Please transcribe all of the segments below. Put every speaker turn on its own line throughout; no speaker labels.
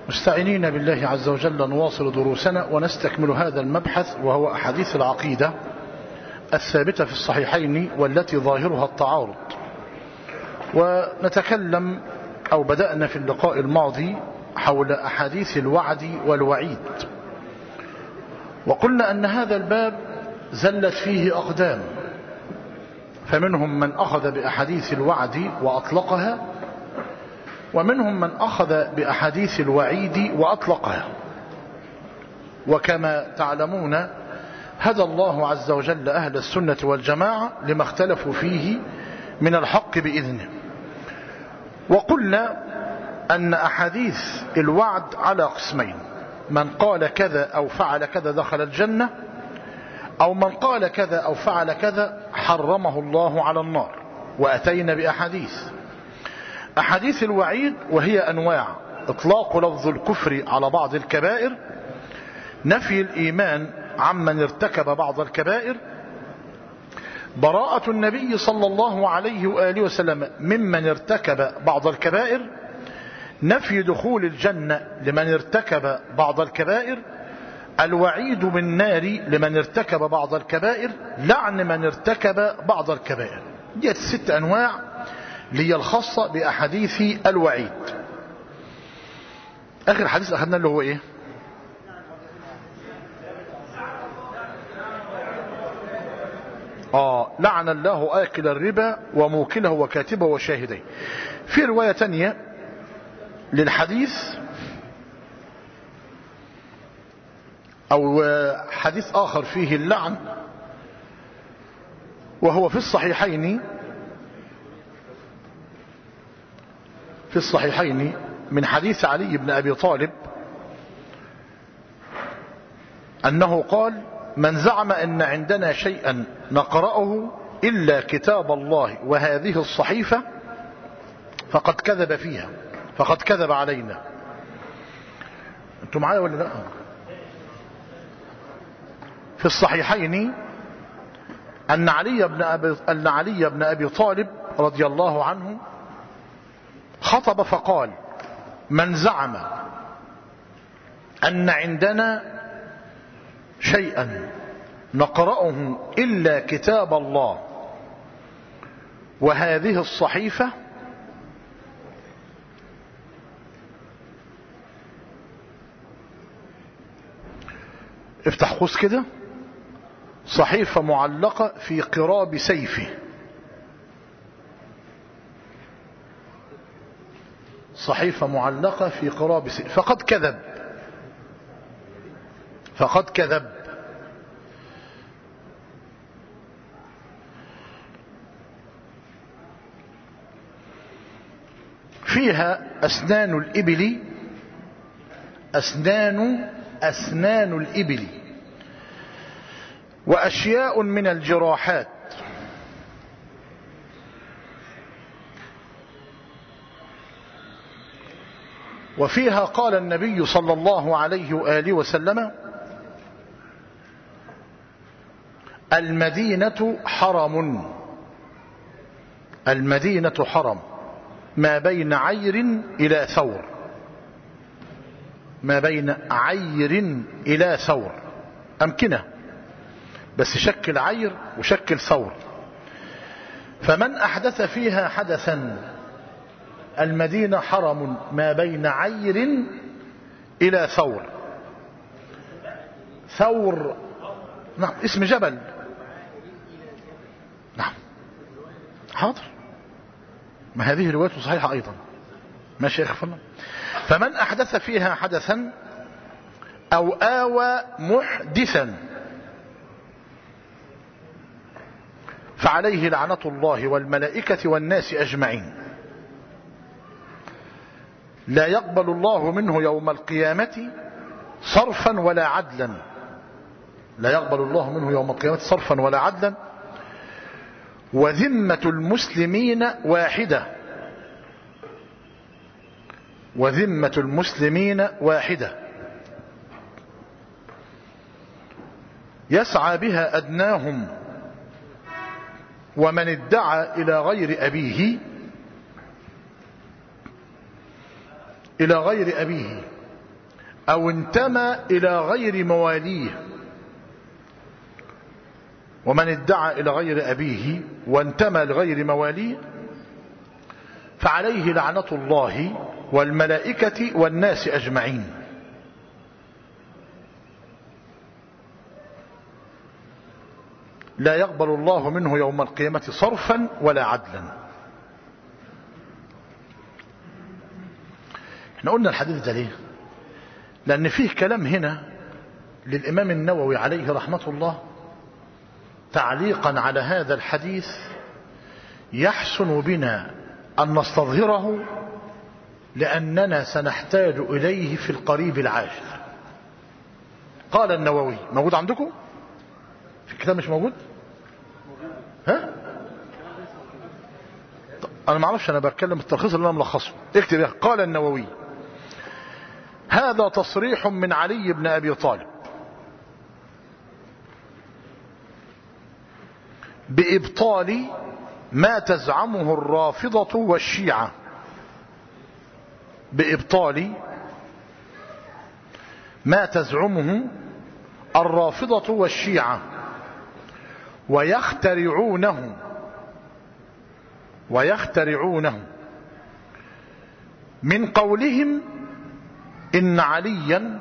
مستعينين بالله عز وجل نواصل دروسنا ونستكمل هذا المبحث وهو أحاديث العقيدة الثابتة في الصحيحين والتي ظاهرها التعارض ونتكلم أو بدأنا في اللقاء الماضي حول أحاديث الوعد والوعيد وقلنا أن هذا الباب زلت فيه أقدام فمنهم من أخذ بأحاديث الوعد وأطلقها ومنهم من أخذ بأحاديث الوعيد وأطلقها وكما تعلمون هدى الله عز وجل أهل السنة والجماعة لما اختلفوا فيه من الحق بإذنه وقلنا أن أحاديث الوعد على قسمين من قال كذا أو فعل كذا دخل الجنة أو من قال كذا أو فعل كذا حرمه الله على النار وأتينا بأحاديث أحاديث الوعيد وهي أنواع إطلاق لفظ الكفر على بعض الكبائر نفي الإيمان عمن ارتكب بعض الكبائر براءة النبي صلى الله عليه وآله وسلم ممن ارتكب بعض الكبائر نفي دخول الجنة لمن ارتكب بعض الكبائر الوعيد بالنار لمن ارتكب بعض الكبائر لعن من ارتكب بعض الكبائر دي ست أنواع لي الخاصة بأحاديث الوعيد آخر حديث أخذنا اللي هو إيه آه لعن الله آكل الربا وموكله وكاتبه وشاهديه في رواية تانية للحديث أو حديث آخر فيه اللعن وهو في الصحيحين في الصحيحين من حديث علي بن أبي طالب أنه قال من زعم أن عندنا شيئا نقرأه إلا كتاب الله وهذه الصحيفة فقد كذب فيها فقد كذب علينا انتم معايا ولا لا في الصحيحين أن علي بن أبي, أن علي بن أبي طالب رضي الله عنه خطب فقال من زعم أن عندنا شيئا نقرأه إلا كتاب الله وهذه الصحيفة افتح قوس كده صحيفة معلقة في قراب سيفه صحيفة معلقة في قراب سيفه فقد كذب فقد كذب فيها أسنان الإبل أسنان أسنان الإبل وأشياء من الجراحات وفيها قال النبي صلى الله عليه وآله وسلم المدينة حرم المدينة حرم ما بين عير إلى ثور ما بين عير إلى ثور أمكنة بس شكل عير وشكل ثور فمن أحدث فيها حدثا المدينة حرم ما بين عير إلى ثور ثور نعم اسم جبل نعم حاضر ما هذه رواية صحيحة أيضا ماشي يا أخي فمن أحدث فيها حدثا أو آوى محدثا فعليه لعنة الله والملائكة والناس أجمعين لا يقبل الله منه يوم القيامة صرفا ولا عدلا لا يقبل الله منه يوم القيامة صرفا ولا عدلا وذمة المسلمين واحدة وذمة المسلمين واحدة يسعى بها أدناهم ومن ادعى إلى غير أبيه إلى غير أبيه أو انتمى إلى غير مواليه ومن ادعى إلى غير أبيه وانتمى لغير مواليه فعليه لعنة الله والملائكة والناس أجمعين لا يقبل الله منه يوم القيامة صرفا ولا عدلا احنا قلنا الحديث ده ليه لأن فيه كلام هنا للإمام النووي عليه رحمة الله تعليقا على هذا الحديث يحسن بنا أن نستظهره لأننا سنحتاج إليه في القريب العاجل قال النووي موجود عندكم في الكتاب مش موجود ها أنا ما اعرفش أنا بتكلم التلخيص اللي أنا ملخصه اكتب يا قال النووي هذا تصريح من علي بن أبي طالب بإبطال ما تزعمه الرافضة والشيعة بإبطال ما تزعمه الرافضة والشيعة ويخترعونه ويخترعونه من قولهم إن عليا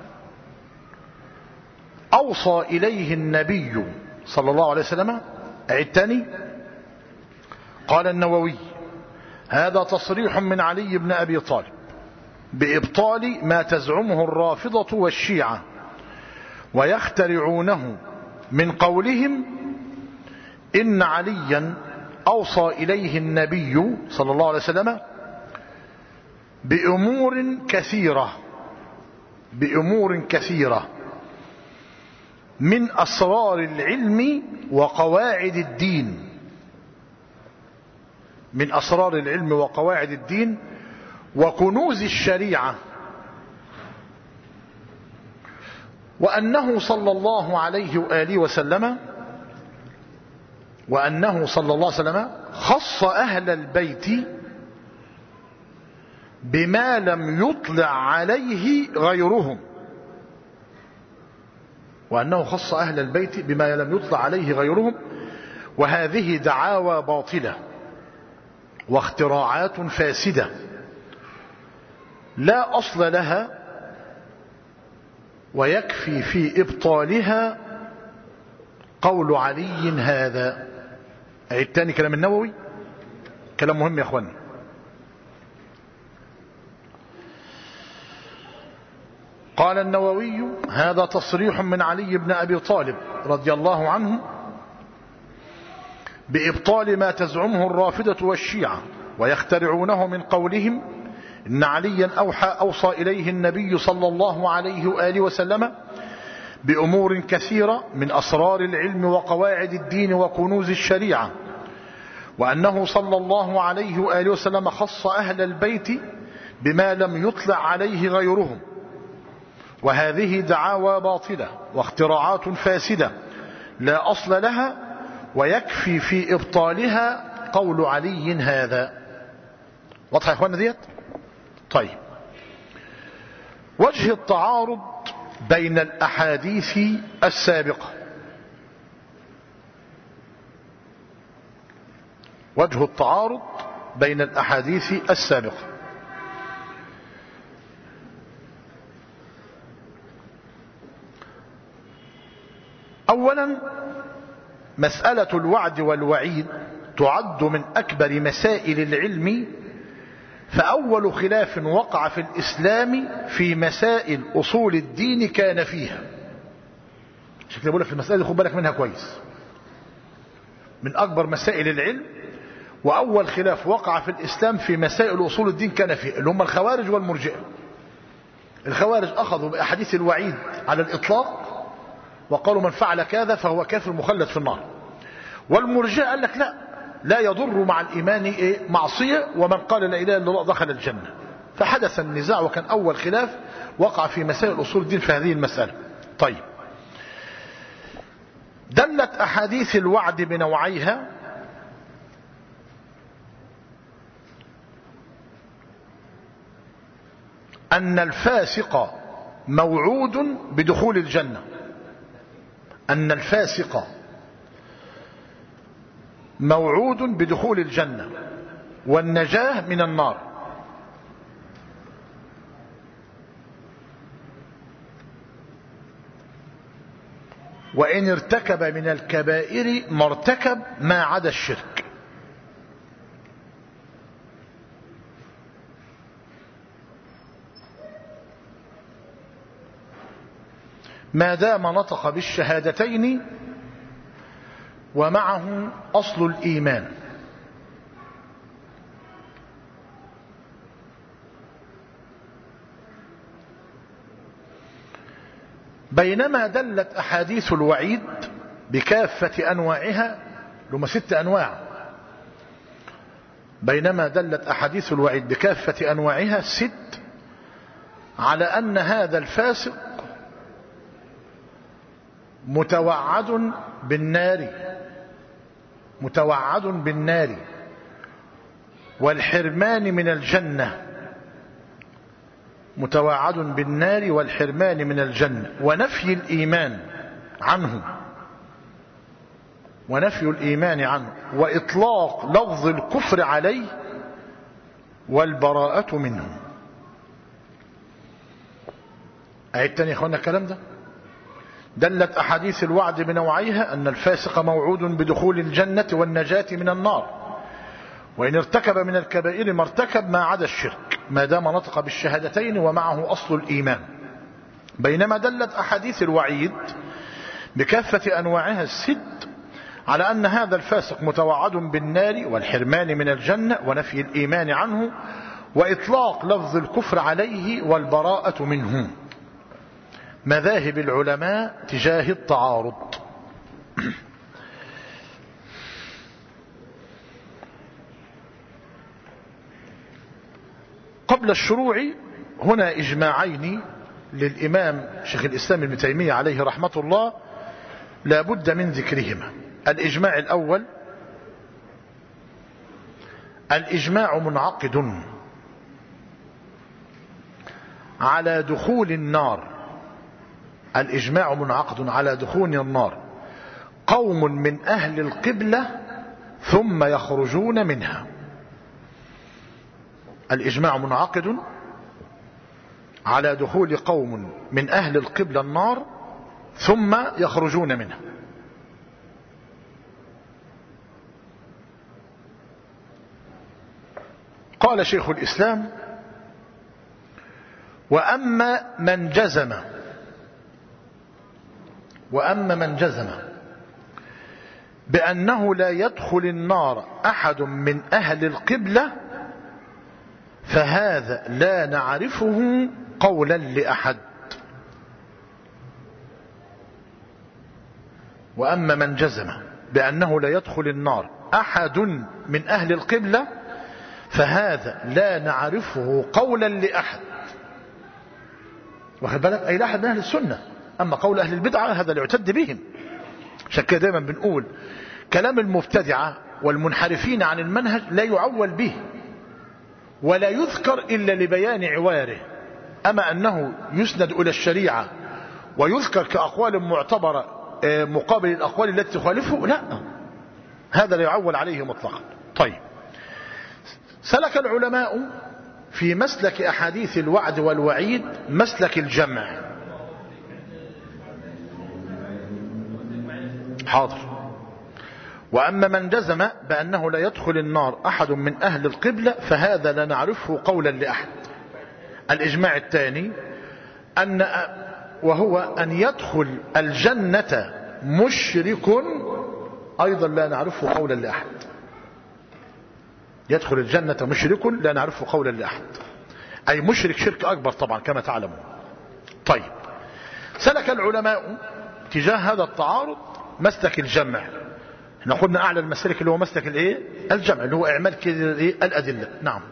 أوصى إليه النبي صلى الله عليه وسلم عدتني قال النووي هذا تصريح من علي بن أبي طالب بإبطال ما تزعمه الرافضة والشيعة ويخترعونه من قولهم إن عليا أوصى إليه النبي صلى الله عليه وسلم بأمور كثيرة بأمور كثيرة من أسرار العلم وقواعد الدين من أسرار العلم وقواعد الدين وكنوز الشريعة وأنه صلى الله عليه وآله وسلم وأنه صلى الله عليه وسلم خص أهل البيت بما لم يطلع عليه غيرهم وأنه خص أهل البيت بما لم يطلع عليه غيرهم وهذه دعاوى باطلة واختراعات فاسدة لا أصل لها ويكفي في إبطالها قول علي هذا عيد تاني كلام النووي كلام مهم يا أخواني قال النووي هذا تصريح من علي بن أبي طالب رضي الله عنه بإبطال ما تزعمه الرافدة والشيعة ويخترعونه من قولهم إن عليا أوحى أوصى إليه النبي صلى الله عليه وآله وسلم بأمور كثيرة من أسرار العلم وقواعد الدين وكنوز الشريعة وأنه صلى الله عليه وآله وسلم خص أهل البيت بما لم يطلع عليه غيرهم وهذه دعاوى باطلة واختراعات فاسدة لا أصل لها ويكفي في إبطالها قول علي هذا واضح يا إخوانا ديت طيب وجه التعارض بين الأحاديث السابقة وجه التعارض بين الأحاديث السابقة أولا مسألة الوعد والوعيد تعد من أكبر مسائل العلم فأول خلاف وقع في الإسلام في مسائل أصول الدين كان فيها شكل بقول لك في المسألة دي خد بالك منها كويس من أكبر مسائل العلم وأول خلاف وقع في الإسلام في مسائل أصول الدين كان فيها اللي هم الخوارج والمرجئة الخوارج أخذوا بأحاديث الوعيد على الإطلاق وقالوا من فعل كذا فهو كافر مخلد في النار والمرجئة قال لك لا لا يضر مع الإيمان إيه معصية ومن قال لا إله إلا الله دخل الجنة فحدث النزاع وكان أول خلاف وقع في مسائل أصول الدين في هذه المسألة طيب دلت أحاديث الوعد بنوعيها أن الفاسق موعود بدخول الجنة أن الفاسق موعود بدخول الجنة والنجاة من النار وإن ارتكب من الكبائر ما ارتكب ما عدا الشرك ما دام نطق بالشهادتين ومعه أصل الإيمان بينما دلت أحاديث الوعيد بكافة أنواعها لما ست أنواع بينما دلت أحاديث الوعيد بكافة أنواعها ست على أن هذا الفاسق متوعد بالنار متوعد بالنار والحرمان من الجنة متوعد بالنار والحرمان من الجنة ونفي الإيمان عنه ونفي الإيمان عنه وإطلاق لفظ الكفر عليه والبراءة منه أعيد تاني يا أخوانا الكلام ده دلت أحاديث الوعد بنوعيها أن الفاسق موعود بدخول الجنة والنجاة من النار وإن ارتكب من الكبائر ما ارتكب ما عدا الشرك ما دام نطق بالشهادتين ومعه أصل الإيمان بينما دلت أحاديث الوعيد بكافة أنواعها الست على أن هذا الفاسق متوعد بالنار والحرمان من الجنة ونفي الإيمان عنه وإطلاق لفظ الكفر عليه والبراءة منه مذاهب العلماء تجاه التعارض قبل الشروع هنا إجماعين للإمام شيخ الإسلام ابن تيمية عليه رحمة الله لا بد من ذكرهما الإجماع الأول الإجماع منعقد على دخول النار الإجماع منعقد على دخول النار قوم من أهل القبلة ثم يخرجون منها الإجماع منعقد على دخول قوم من أهل القبلة النار ثم يخرجون منها قال شيخ الإسلام وأما من جزم وأما من جزم بأنه لا يدخل النار أحد من أهل القبلة فهذا لا نعرفه قولا لأحد وأما من جزم بأنه لا يدخل النار أحد من أهل القبلة فهذا لا نعرفه قولا لأحد واخد بالك أي لأحد من أهل السنة أما قول أهل البدعة هذا اللي يعتد بهم عشان كده دايما بنقول كلام المبتدعة والمنحرفين عن المنهج لا يعول به ولا يذكر إلا لبيان عواره أما أنه يسند إلى الشريعة ويذكر كأقوال معتبرة مقابل الأقوال التي تخالفه لا هذا لا يعول عليه مطلقا طيب سلك العلماء في مسلك أحاديث الوعد والوعيد مسلك الجمع حاضر وأما من جزم بأنه لا يدخل النار أحد من أهل القبلة فهذا لا نعرفه قولا لأحد الإجماع الثاني أن وهو أن يدخل الجنة مشرك أيضا لا نعرفه قولا لأحد يدخل الجنة مشرك لا نعرفه قولا لأحد أي مشرك شرك أكبر طبعا كما تعلمون طيب سلك العلماء تجاه هذا التعارض مسلك الجمع احنا قلنا اعلى المسالك اللي هو مسلك الايه الجمع اللي هو اعمال كده الايه الادله نعم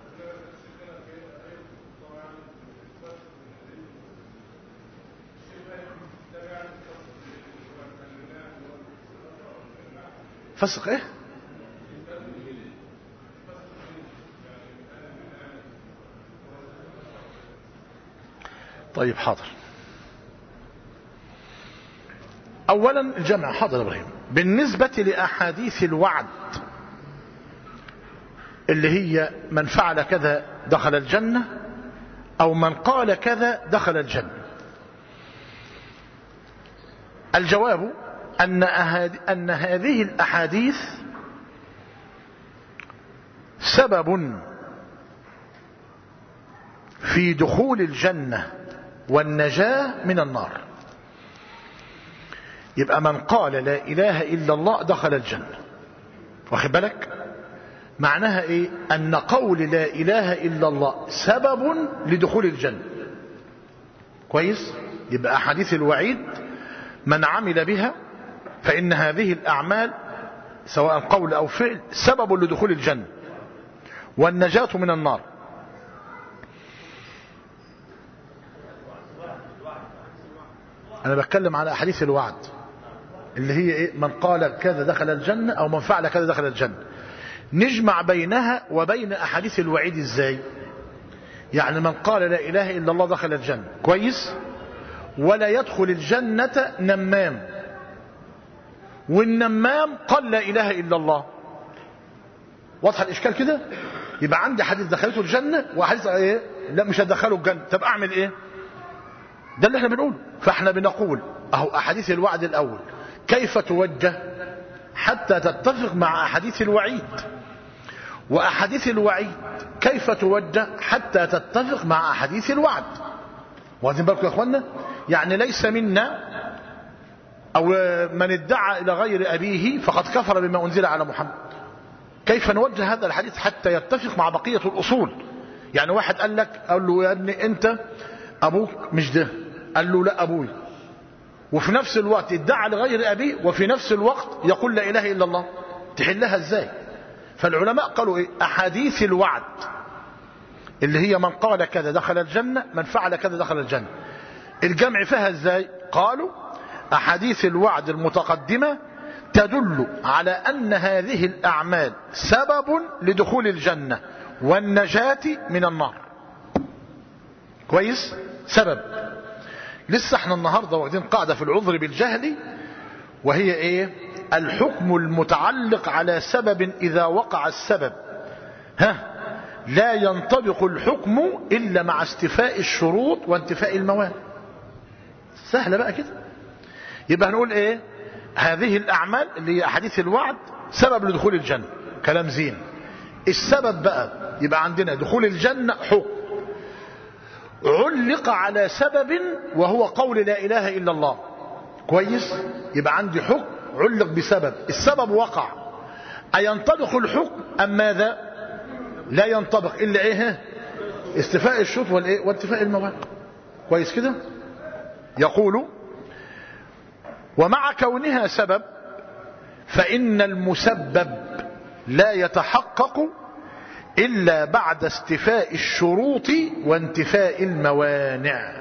فسق ايه طيب حاضر اولا الجمع حاضر يا ابراهيم بالنسبة لأحاديث الوعد اللي هي من فعل كذا دخل الجنة او من قال كذا دخل الجنة الجواب أن, أن هذه الأحاديث سبب في دخول الجنة والنجاة من النار يبقى من قال لا إله إلا الله دخل الجنة واخد بالك معناها إيه أن قول لا إله إلا الله سبب لدخول الجنة كويس يبقى أحاديث الوعيد من عمل بها فإن هذه الأعمال سواء قول أو فعل سبب لدخول الجنة والنجاة من النار أنا بتكلم على أحاديث الوعد اللي هي إيه من قال كذا دخل الجنة أو من فعل كذا دخل الجنة نجمع بينها وبين أحاديث الوعيد إزاي يعني من قال لا إله إلا الله دخل الجنة كويس ولا يدخل الجنة نمام والنمام قال لا إله إلا الله واضح الإشكال كده يبقى عندي حديث دخلته الجنة وحديث ايه لا مش هدخله الجنة طب أعمل إيه ده اللي احنا بنقول فاحنا بنقول أهو أحاديث الوعد الأول كيف توجه حتى تتفق مع أحاديث الوعيد وأحاديث الوعيد كيف توجه حتى تتفق مع أحاديث الوعد واخدين بالكم يا اخوانا يعني ليس منا او من ادعى الى غير ابيه فقد كفر بما انزل على محمد كيف نوجه هذا الحديث حتى يتفق مع بقية الاصول يعني واحد قال لك قال له يا ابني انت ابوك مش ده قال له لا ابوي وفي نفس الوقت ادعى لغير ابيه وفي نفس الوقت يقول لا اله الا الله تحلها ازاي فالعلماء قالوا ايه احاديث الوعد اللي هي من قال كذا دخل الجنة من فعل كذا دخل الجنة الجمع فيها ازاي قالوا احاديث الوعد المتقدمة تدل على ان هذه الاعمال سبب لدخول الجنة والنجاة من النار كويس سبب لسه احنا النهاردة واخدين قاعدة في العذر بالجهل وهي ايه الحكم المتعلق على سبب اذا وقع السبب ها لا ينطبق الحكم إلا مع استفاء الشروط وانتفاء الموانع سهلة بقى كده يبقى هنقول ايه هذه الأعمال اللي هي أحاديث الوعد سبب لدخول الجنة كلام زين السبب بقى يبقى عندنا دخول الجنة حكم علق على سبب وهو قول لا إله إلا الله كويس يبقى عندي حكم علق بسبب السبب وقع أينطبق الحكم أم ماذا لا ينطبق إلا إيه استفاء الشروط والإيه وانتفاء الموانع كويس كده يقول ومع كونها سبب فإن المسبب لا يتحقق إلا بعد استفاء الشروط وانتفاء الموانع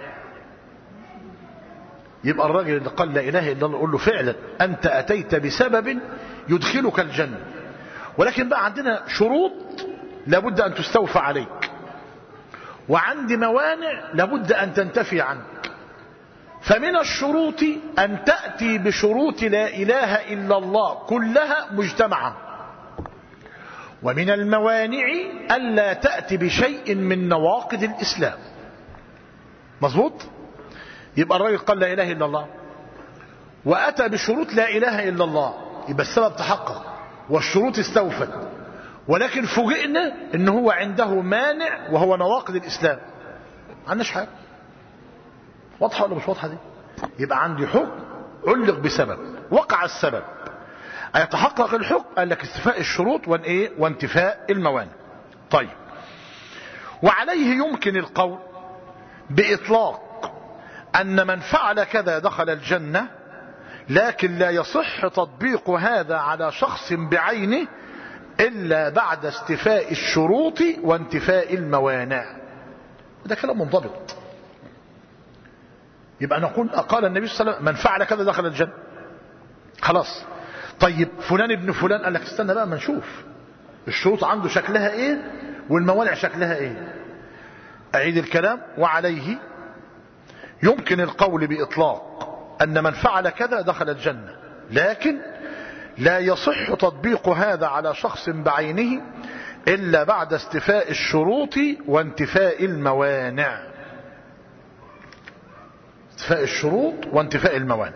يبقى الراجل اللي قال لا إله إلا الله يقول له فعلا أنت أتيت بسبب يدخلك الجنة ولكن بقى عندنا شروط لابد أن تستوفى عليك وعند موانع لابد أن تنتفي عنك فمن الشروط أن تأتي بشروط لا إله إلا الله كلها مجتمعة ومن الموانع ألا تأتي بشيء من نواقض الإسلام مظبوط يبقى الراجل قال لا إله إلا الله وأتى بشروط لا إله إلا الله يبقى السبب تحقق والشروط استوفت ولكن فوجئنا ان هو عنده مانع وهو نواقض الاسلام عندناش حاجه واضحه ولا مش واضحه دي يبقى عندي حكم علق بسبب وقع السبب يتحقق الحكم قال لك استفاء الشروط وايه وانتفاء الموانع طيب وعليه يمكن القول باطلاق ان من فعل كذا دخل الجنه لكن لا يصح تطبيق هذا على شخص بعينه إلا بعد استفاء الشروط وانتفاء الموانع ده كلام منضبط يبقى نقول قال النبي صلى الله عليه وسلم من فعل كذا دخل الجنة خلاص طيب فلان ابن فلان قال لك استنى بقى ما نشوف الشروط عنده شكلها ايه والموانع شكلها ايه اعيد الكلام وعليه يمكن القول بإطلاق أن من فعل كذا دخل الجنة لكن لا يصح تطبيق هذا على شخص بعينه إلا بعد استفاء الشروط وانتفاء الموانع استفاء الشروط وانتفاء الموانع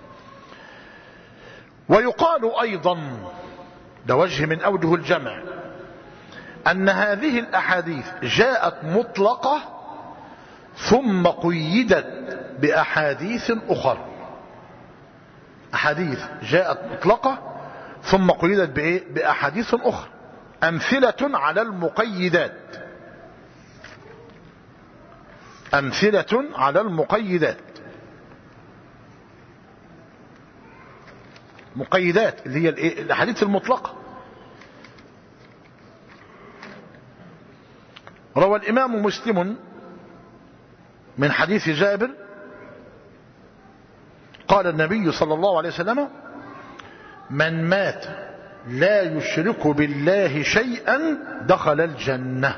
ويقال أيضا ده وجه من أوجه الجمع أن هذه الأحاديث جاءت مطلقة ثم قيدت بأحاديث أخر أحاديث جاءت مطلقة ثم قيدت بإيه؟ بأحاديث أخرى أمثلة على المقيدات أمثلة على المقيدات مقيدات اللي هي الأحاديث المطلقة روى الإمام مسلم من حديث جابر قال النبي صلى الله عليه وسلم من مات لا يشرك بالله شيئا دخل الجنة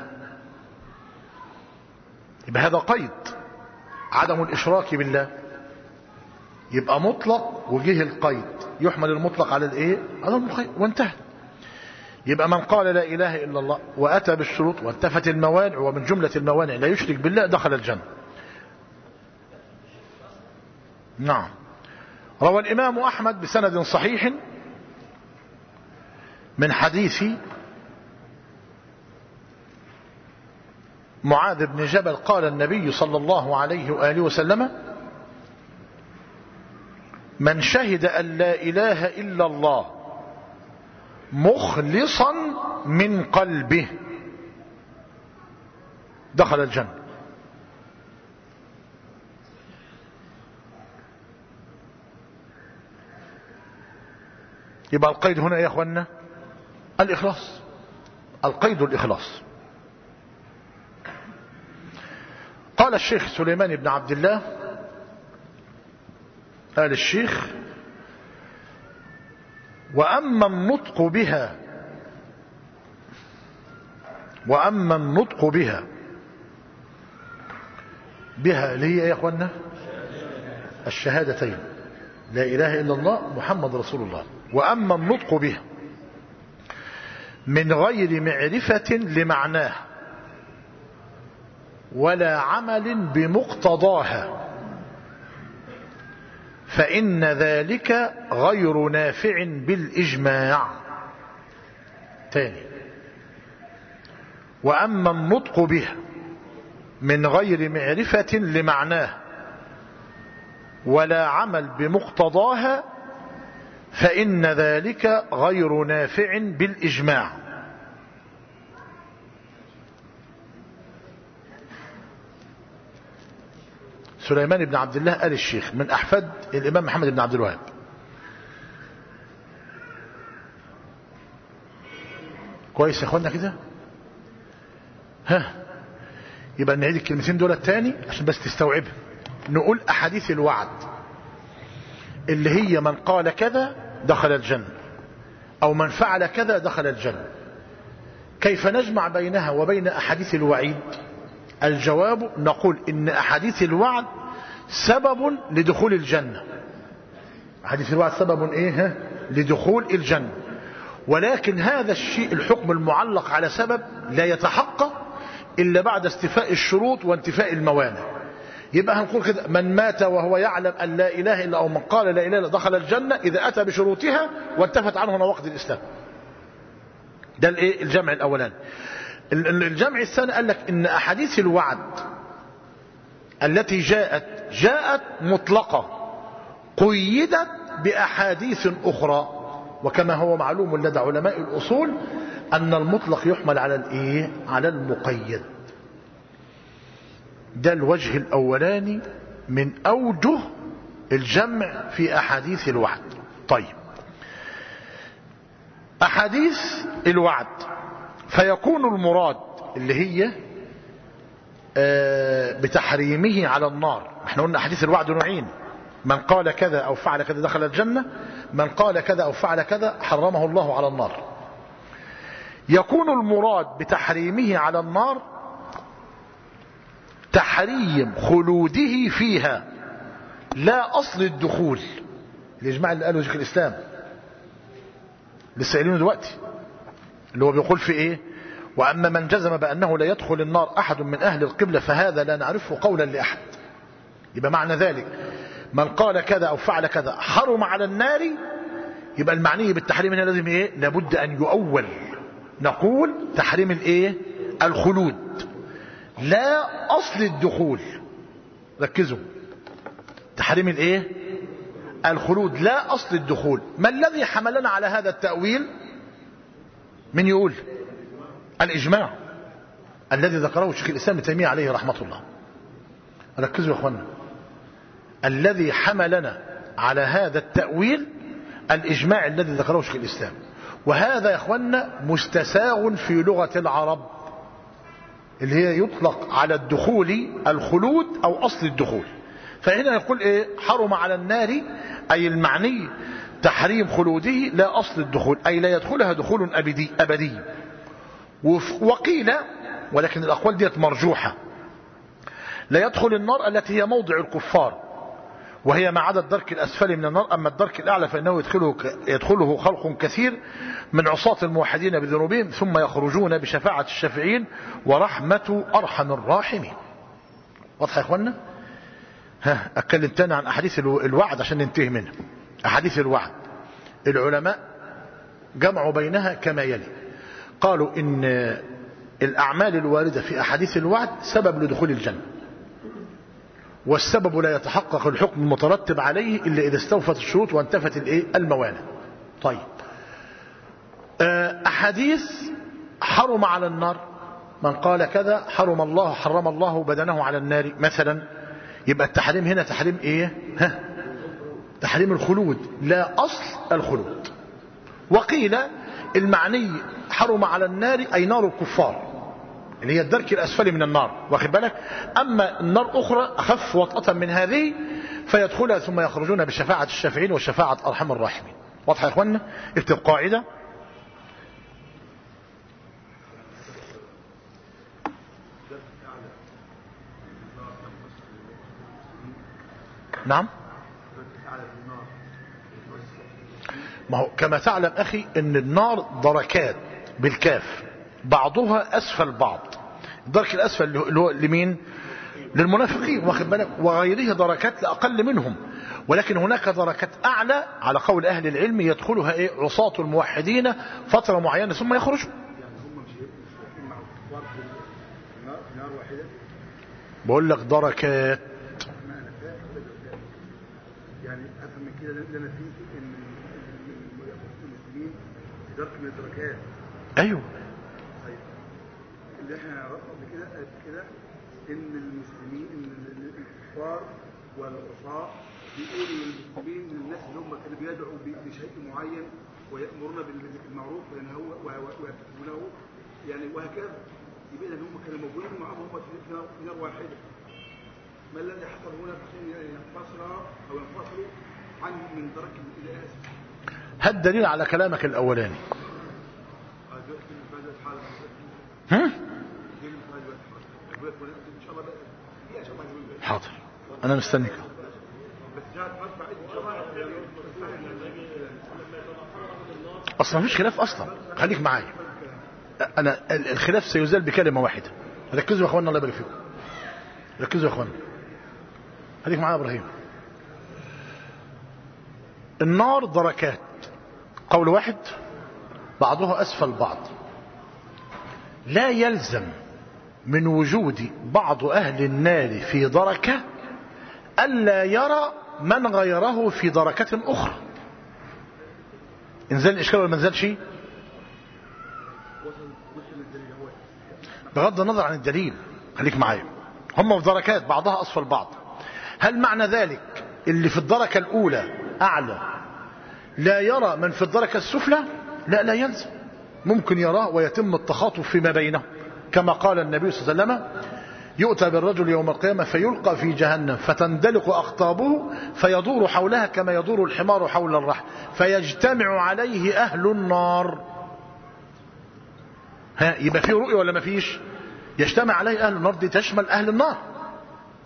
يبقى هذا قيد عدم الإشراك بالله يبقى مطلق وجه القيد يحمل المطلق على الايه على المقيد وانتهى يبقى من قال لا إله إلا الله وأتى بالشروط وانتفت الموانع ومن جملة الموانع لا يشرك بالله دخل الجنة نعم روى الإمام أحمد بسند صحيح من حديث معاذ بن جبل قال النبي صلى الله عليه وآله وسلم من شهد أن لا إله إلا الله مخلصا من قلبه دخل الجنة يبقى القيد هنا يا اخوانا الاخلاص القيد الاخلاص قال الشيخ سليمان بن عبد الله قال الشيخ واما النطق بها واما النطق بها بها اللي هي يا اخوانا الشهادتين لا اله الا الله محمد رسول الله واما النطق بها من غير معرفه لمعناه ولا عمل بمقتضاها فإن ذلك غير نافع بالإجماع تاني وأما النطق بها من غير معرفة لمعناه ولا عمل بمقتضاها فإن ذلك غير نافع بالإجماع سليمان بن عبد الله آل الشيخ من أحفاد الإمام محمد بن عبد الوهاب كويس يا اخوانا كده ها يبقى نعيد الكلمتين دول التاني عشان بس تستوعبها نقول أحاديث الوعد اللي هي من قال كذا دخل الجنة أو من فعل كذا دخل الجنة كيف نجمع بينها وبين أحاديث الوعيد الجواب نقول إن أحاديث الوعد سبب لدخول الجنة حديث الوعد سبب إيه لدخول الجنة ولكن هذا الشيء الحكم المعلق على سبب لا يتحقق إلا بعد استفاء الشروط وانتفاء الموانع يبقى هنقول كده من مات وهو يعلم أن لا إله إلا أو من قال لا إله إلا دخل الجنة إذا أتى بشروطها وانتفت عنه نواقض الإسلام ده الايه الجمع الأولاني الجمع الثاني قال لك إن أحاديث الوعد التي جاءت جاءت مطلقة قيدت بأحاديث أخرى وكما هو معلوم لدى علماء الأصول أن المطلق يحمل على الإيه؟ على المقيد ده الوجه الأولاني من أوجه الجمع في أحاديث الوعد طيب أحاديث الوعد فيكون المراد اللي هي بتحريمه على النار احنا قلنا أحاديث الوعد نوعين من قال كذا أو فعل كذا دخل الجنة من قال كذا أو فعل كذا حرمه الله على النار يكون المراد بتحريمه على النار تحريم خلوده فيها لا أصل الدخول الإجماع اللي قاله شيخ الإسلام لسه قايلينه دلوقتي اللي هو بيقول في إيه وأما من جزم بأنه لا يدخل النار أحد من أهل القبلة فهذا لا نعرفه قولا لأحد يبقى معنى ذلك من قال كذا أو فعل كذا حرم على النار يبقى المعني بالتحريم هنا لازم إيه لابد أن يؤول نقول تحريم الإيه الخلود لا أصل الدخول ركزوا تحريم الإيه الخلود لا أصل الدخول ما الذي حملنا على هذا التأويل من يقول الإجماع الذي ذكره شيخ الإسلام تيمية عليه رحمة الله ركزوا يا أخوانا الذي حملنا على هذا التأويل الإجماع الذي ذكره شيخ الإسلام وهذا يا أخوانا مستساغ في لغة العرب اللي هي يطلق على الدخول الخلود أو أصل الدخول فهنا يقول إيه حرم على النار أي المعني تحريم خلوده لا أصل الدخول أي لا يدخلها دخول أبدي, أبدي وقيل ولكن الأقوال ديت مرجوحة لا يدخل النار التي هي موضع الكفار وهي ما عدا الدرك الأسفل من النار أما الدرك الأعلى فإنه يدخله, يدخله خلق كثير من عصاة الموحدين بذنوبهم ثم يخرجون بشفاعة الشافعين ورحمة أرحم الراحمين واضح يا إخوانا ها أتكلم تاني عن أحاديث الوعد عشان ننتهي منها أحاديث الوعد العلماء جمعوا بينها كما يلي قالوا إن الأعمال الواردة في أحاديث الوعد سبب لدخول الجنة والسبب لا يتحقق الحكم المترتب عليه إلا إذا استوفت الشروط وانتفت الإيه الموانع طيب أحاديث حرم على النار من قال كذا حرم الله حرم الله بدنه على النار مثلا يبقى التحريم هنا تحريم ايه ها تحريم الخلود لا اصل الخلود وقيل المعني حرم على النار اي نار الكفار اللي هي الدرك الاسفل من النار واخد بالك اما النار اخرى اخف وطأة من هذه فيدخلها ثم يخرجون بشفاعة الشافعين وشفاعة ارحم الراحمين واضح يا اخوانا اكتب قاعدة نعم ما هو كما تعلم أخي أن النار دركات بالكاف بعضها أسفل بعض الدرك الأسفل اللي هو لمين للمنافقين واخد بالك وغيره دركات لأقل منهم ولكن هناك دركات أعلى على قول أهل العلم يدخلها إيه عصاة الموحدين فترة معينة ثم يخرجوا بقول لك دركات
يعني افهم من كده اللي انا فيه ان المسلمين في درك من الدركات
ايوه
طيب اللي احنا عرفنا قبل كده قبل كده ان المسلمين ان الكفار والعصاة بيقولوا للمسلمين للناس اللي هم كانوا بيدعوا بشيء معين ويأمرون بالمعروف ويكتبونه يعني وهكذا يبقى ان هم كانوا موجودين معهم هم في نار واحده ما الذي حصل هنا عشان ينفصل او ينفصلوا عن من درك الى اسف
هل دليل على كلامك الاولاني هم؟ حاضر انا مستنيك اصلا مفيش خلاف اصلا خليك معايا انا الخلاف سيزال بكلمه واحده ركزوا يا اخوانا الله يبارك فيكم ركزوا يا اخوانا خليك معايا ابراهيم النار دركات قول واحد بعضها اسفل بعض لا يلزم من وجود بعض اهل النار في دركه الا يرى من غيره في دركه اخرى انزل الاشكال ولا ما نزلش بغض النظر عن الدليل خليك معايا هم في دركات بعضها اسفل بعض هل معنى ذلك اللي في الدركة الأولى أعلى لا يرى من في الدركة السفلى لا لا يلزم ممكن يراه ويتم التخاطب فيما بينه كما قال النبي صلى الله عليه وسلم يؤتى بالرجل يوم القيامة فيلقى في جهنم فتندلق أقطابه فيدور حولها كما يدور الحمار حول الرحل فيجتمع عليه أهل النار ها يبقى في رؤية ولا ما فيش يجتمع عليه أهل النار دي تشمل أهل النار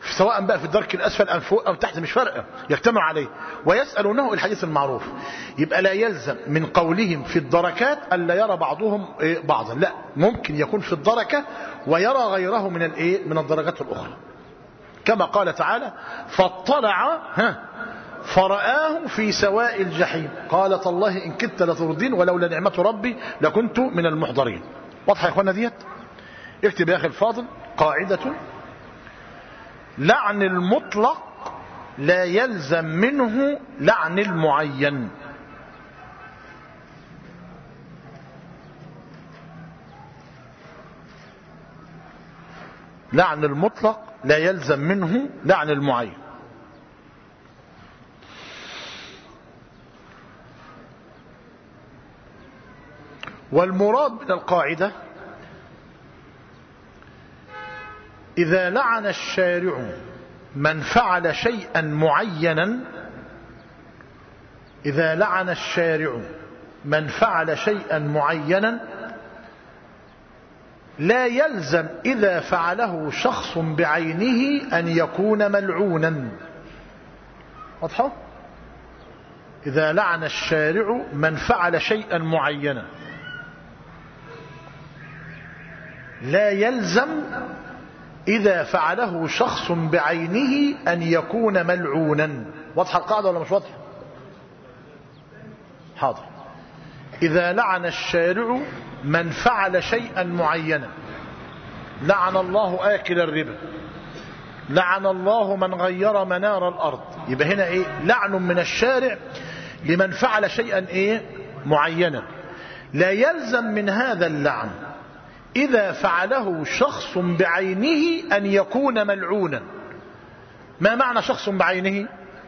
سواء بقى في الدرك الأسفل أم فوق أو تحت مش فارقة يجتمع عليه ويسألونه الحديث المعروف يبقى لا يلزم من قولهم في الدركات ألا يرى بعضهم بعضا لا ممكن يكون في الدركة ويرى غيره من الايه من الدرجات الأخرى كما قال تعالى فاطلع ها فرآه في سواء الجحيم قالت الله إن كدت لتردين ولولا نعمة ربي لكنت من المحضرين واضحة يا اخوانا ديت اكتب يا أخي الفاضل قاعدة لعن المطلق لا يلزم منه لعن المعين لعن المطلق لا يلزم منه لعن المعين والمراد من القاعدة إذا لعن الشارع من فعل شيئا معينا إذا لعن الشارع من فعل شيئا معينا لا يلزم إذا فعله شخص بعينه أن يكون ملعونا واضحة إذا لعن الشارع من فعل شيئا معينا لا يلزم إذا فعله شخص بعينه أن يكون ملعونا واضحة القاعدة ولا مش واضحة حاضر إذا لعن الشارع من فعل شيئا معينا لعن الله آكل الربا لعن الله من غير منار الأرض يبقى هنا إيه لعن من الشارع لمن فعل شيئا إيه معينا لا يلزم من هذا اللعن إذا فعله شخص بعينه أن يكون ملعونا ما معنى شخص بعينه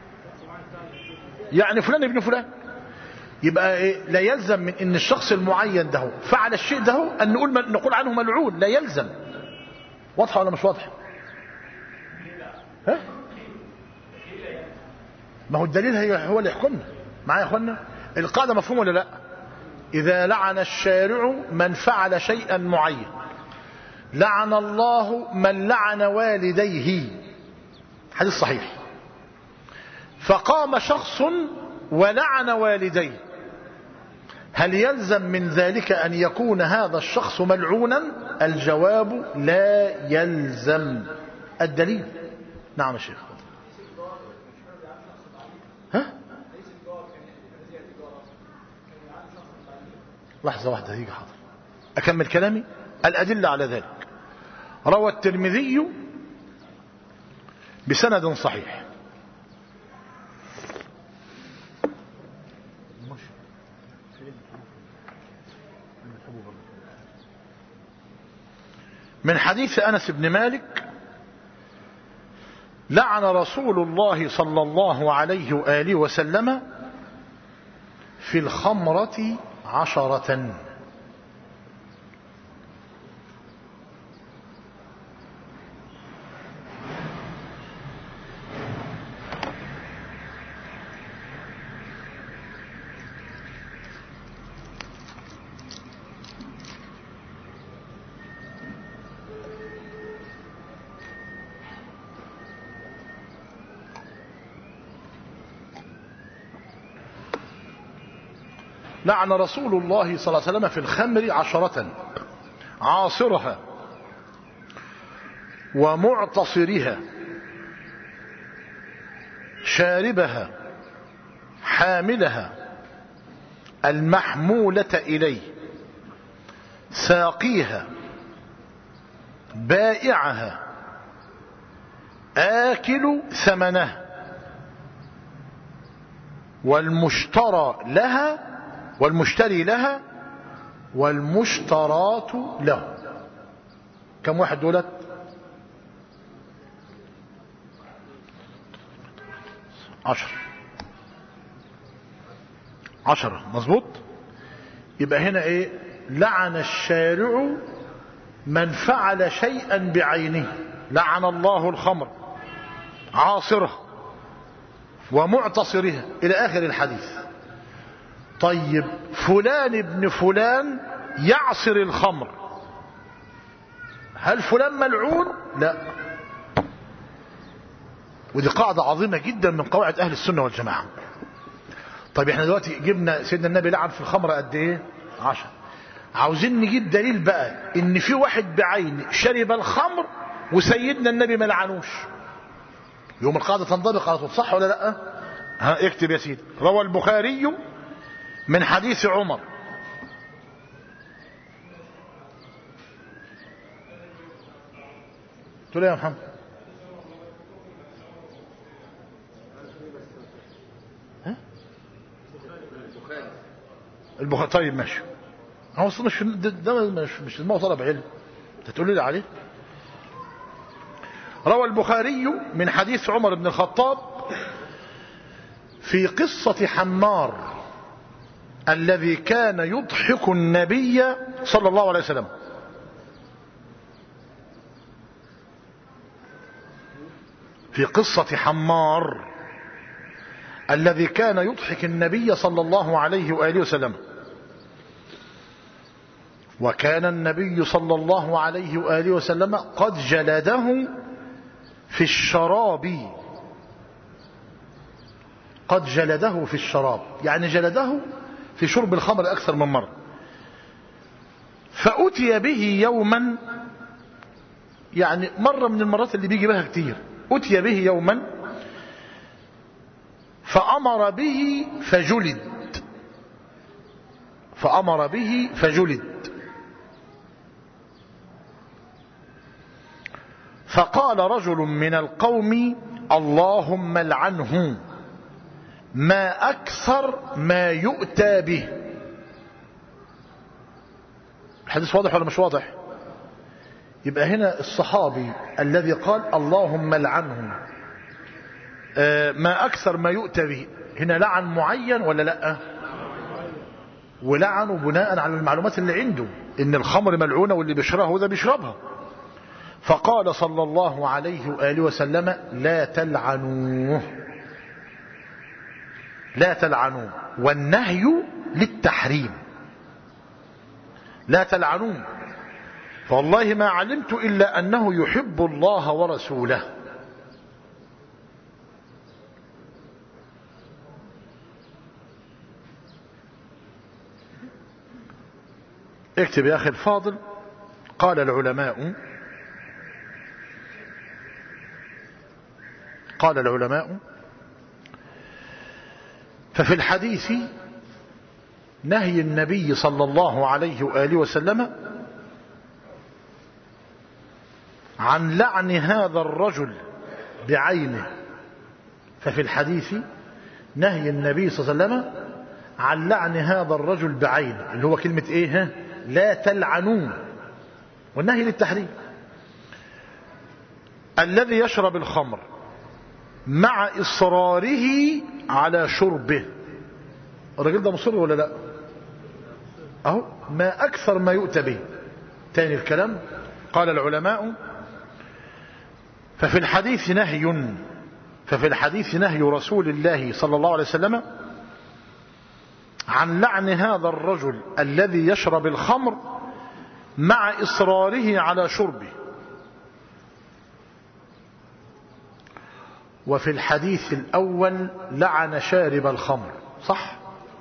يعني فلان ابن فلان يبقى إيه؟ لا يلزم من ان الشخص المعين ده فعل الشيء ده ان نقول نقول عنه ملعون لا يلزم واضحه ولا مش واضحه ها ما هو الدليل هي هو اللي يحكمنا معايا يا اخوانا القاعده مفهومه ولا لا اذا لعن الشارع من فعل شيئا معين لعن الله من لعن والديه حديث صحيح فقام شخص ولعن والديه هل يلزم من ذلك أن يكون هذا الشخص ملعونا الجواب لا يلزم الدليل نعم يا شيخ ها لحظة واحدة هيجي حاضر أكمل كلامي الأدلة على ذلك روى الترمذي بسند صحيح من حديث أنس بن مالك لعن رسول الله صلى الله عليه وآله وسلم في الخمرة عشرة لعن رسول الله صلى الله عليه وسلم في الخمر عشرة عاصرها ومعتصرها شاربها حاملها المحمولة إليه ساقيها بائعها آكل ثمنها والمشترى لها والمشتري لها والمشترات له كم واحد دولت عشر عشرة مظبوط يبقى هنا ايه لعن الشارع من فعل شيئا بعينه لعن الله الخمر عاصره ومعتصرها الى اخر الحديث طيب فلان ابن فلان يعصر الخمر هل فلان ملعون لا ودي قاعدة عظيمة جدا من قواعد أهل السنة والجماعة طيب احنا دلوقتي جبنا سيدنا النبي لعن في الخمر قد ايه عشر عاوزين نجيب دليل بقى ان في واحد بعين شرب الخمر وسيدنا النبي ما لعنوش يوم القاعدة تنطبق على طول صح ولا لا ها اكتب يا سيدي روى البخاري من حديث عمر تقول ايه يا محمد ها البخاري طيب ماشي هو اصلا مش ده, ده مش مش الموضوع طلب علم انت تقول لي عليه روى البخاري من حديث عمر بن الخطاب في قصة حمار الذي كان يضحك النبي صلى الله عليه وسلم في قصة حمار الذي كان يضحك النبي صلى الله عليه وآله وسلم وكان النبي صلى الله عليه وآله وسلم قد جلده في الشراب قد جلده في الشراب يعني جلده في شرب الخمر أكثر من مرة فأتي به يوما يعني مرة من المرات اللي بيجي بها كتير أتي به يوما فأمر به فجلد فأمر به فجلد فقال رجل من القوم اللهم لعنه ما أكثر ما يؤتى به الحديث واضح ولا مش واضح يبقى هنا الصحابي الذي قال اللهم لعنه ما أكثر ما يؤتى به هنا لعن معين ولا لا ولعنه بناء على المعلومات اللي عنده ان الخمر ملعونة واللي بيشربها وده بيشربها فقال صلى الله عليه وآله وسلم لا تلعنوه لا تلعنوه والنهي للتحريم لا تلعنوه فوالله ما علمت إلا أنه يحب الله ورسوله اكتب يا أخي الفاضل قال العلماء قال العلماء ففي الحديث نهي النبي صلى الله عليه وآله وسلم عن لعن هذا الرجل بعينه ففي الحديث نهي النبي صلى الله عليه وسلم عن لعن هذا الرجل بعينه اللي هو كلمة ايه ها لا تلعنون والنهي للتحريم الذي يشرب الخمر مع إصراره على شربه الراجل ده مصر ولا لا أهو ما أكثر ما يؤتى به تاني الكلام قال العلماء ففي الحديث نهي ففي الحديث نهي رسول الله صلى الله عليه وسلم عن لعن هذا الرجل الذي يشرب الخمر مع إصراره على شربه وفي الحديث الأول لعن شارب الخمر صح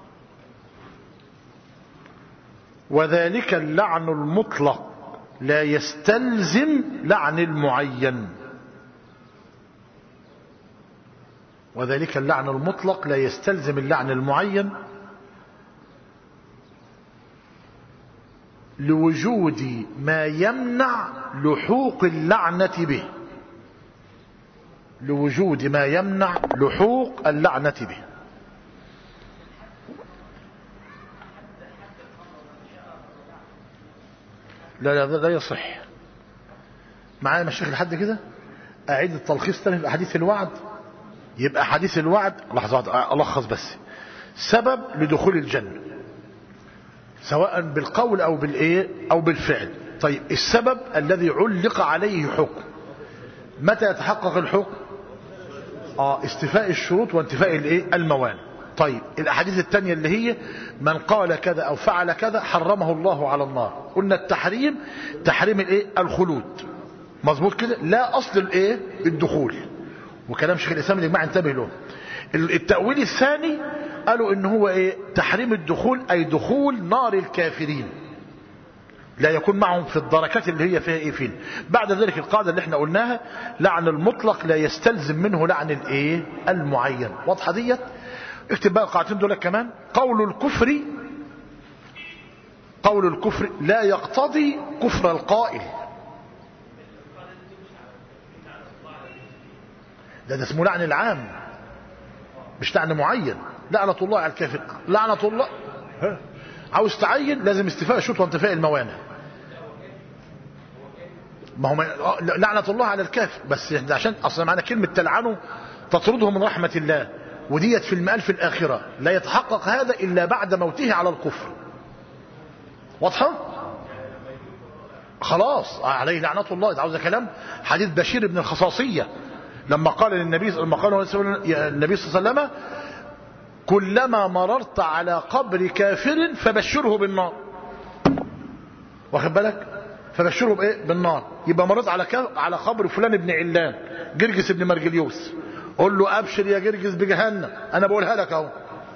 وذلك اللعن المطلق لا يستلزم لعن المعين وذلك اللعن المطلق لا يستلزم اللعن المعين لوجود ما يمنع لحوق اللعنة به لوجود ما يمنع لحوق اللعنة به لا لا لا يصح معايا مشيخ لحد كده أعيد التلخيص تاني في أحاديث الوعد يبقى حديث الوعد لحظة واحدة ألخص بس سبب لدخول الجنة سواء بالقول أو بالإيه أو بالفعل طيب السبب الذي علق عليه حكم متى يتحقق الحكم آه استفاء الشروط وانتفاء الايه الموانع طيب الاحاديث الثانيه اللي هي من قال كذا او فعل كذا حرمه الله على النار قلنا التحريم تحريم الايه الخلود مظبوط كده لا اصل الايه الدخول وكلام شيخ الاسلام الاجماع انتبه له التأويل الثاني قالوا ان هو ايه تحريم الدخول اي دخول نار الكافرين لا يكون معهم في الدركات اللي هي فيها ايه فين بعد ذلك القاعدة اللي احنا قلناها لعن المطلق لا يستلزم منه لعن الايه المعين واضحة ديت اكتب بقى القاعدتين دول كمان قول الكفر قول الكفر لا يقتضي كفر القائل ده ده اسمه لعن العام مش لعن معين لعنة الله على الكافر لعنة الله ها؟ عاوز تعين لازم استيفاء الشروط وانتفاء الموانع ما هو لعنة الله على الكافر بس عشان اصلا معنا كلمة تلعنه تطرده من رحمة الله وديت في المآل في الآخرة لا يتحقق هذا إلا بعد موته على الكفر واضحة خلاص عليه لعنة الله عاوز كلام حديث بشير بن الخصاصية لما قال للنبي لما قال النبي صلى الله عليه وسلم كلما مررت على قبر كافر فبشره بالنار واخد بالك فبشره بايه بالنار يبقى مررت على على قبر فلان ابن علان جرجس ابن مرجليوس قول له ابشر يا جرجس بجهنم انا بقولها لك اهو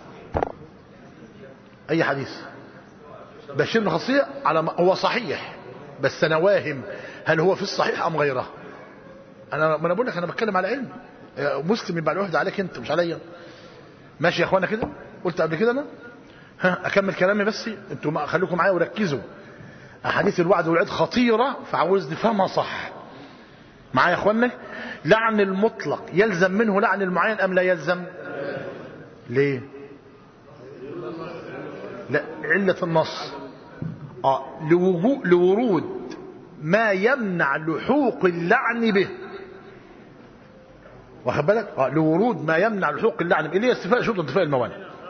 اي حديث بشير بن خصية على ما هو صحيح بس انا واهم هل هو في الصحيح ام غيره انا ما انا بقول لك انا بتكلم على علم مسلم يبقى الوحده عليك انت مش عليا ماشي يا اخوانا كده قلت قبل كده انا ها اكمل كلامي بس انتوا خليكم معايا وركزوا احاديث الوعد والوعيد خطيره فعاوز نفهمها صح معايا يا اخوانا لعن المطلق يلزم منه لعن المعين ام لا يلزم ليه لا علة النص اه لوجود لورود ما يمنع لحوق اللعن به واخد بالك اه لورود ما يمنع لحوق اللعن به اللي هي استفاء شروط انتفاء الموانع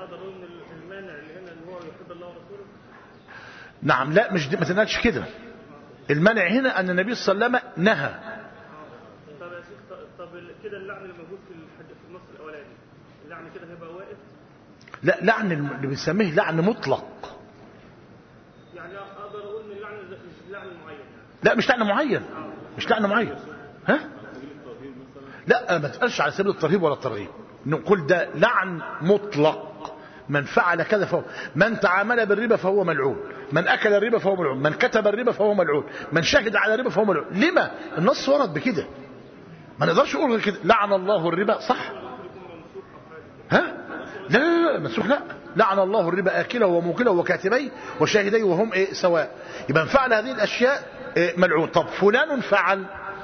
نعم لا مش ما تنقلش كده المنع هنا ان النبي صلى الله عليه وسلم نهى
طب يا شيخ طب كده اللعن اللي موجود في الحد في النص الاولاني اللعن كده هيبقى واقف
لا لعن اللي بنسميه لعن مطلق
يعني اقدر اقول ان اللعن مش لعن معين يعني
لا مش لعن معين مش لعن معين ها لا ما تقالش على سبيل الترهيب ولا الترغيب نقول ده لعن مطلق من فعل كذا فهو من تعامل بالربا فهو ملعون من اكل الربا فهو ملعون من كتب الربا فهو ملعون من شهد على الربا فهو ملعون لما النص ورد بكده ما نقدرش نقول غير كده لعن الله الربا صح ها لا لا لا منسوخ لا لعن الله الربا آكله وموكله وكاتبيه وشاهديه وهم إيه سواء يبقى من فعل هذه الأشياء إيه ملعون طب فلان فعل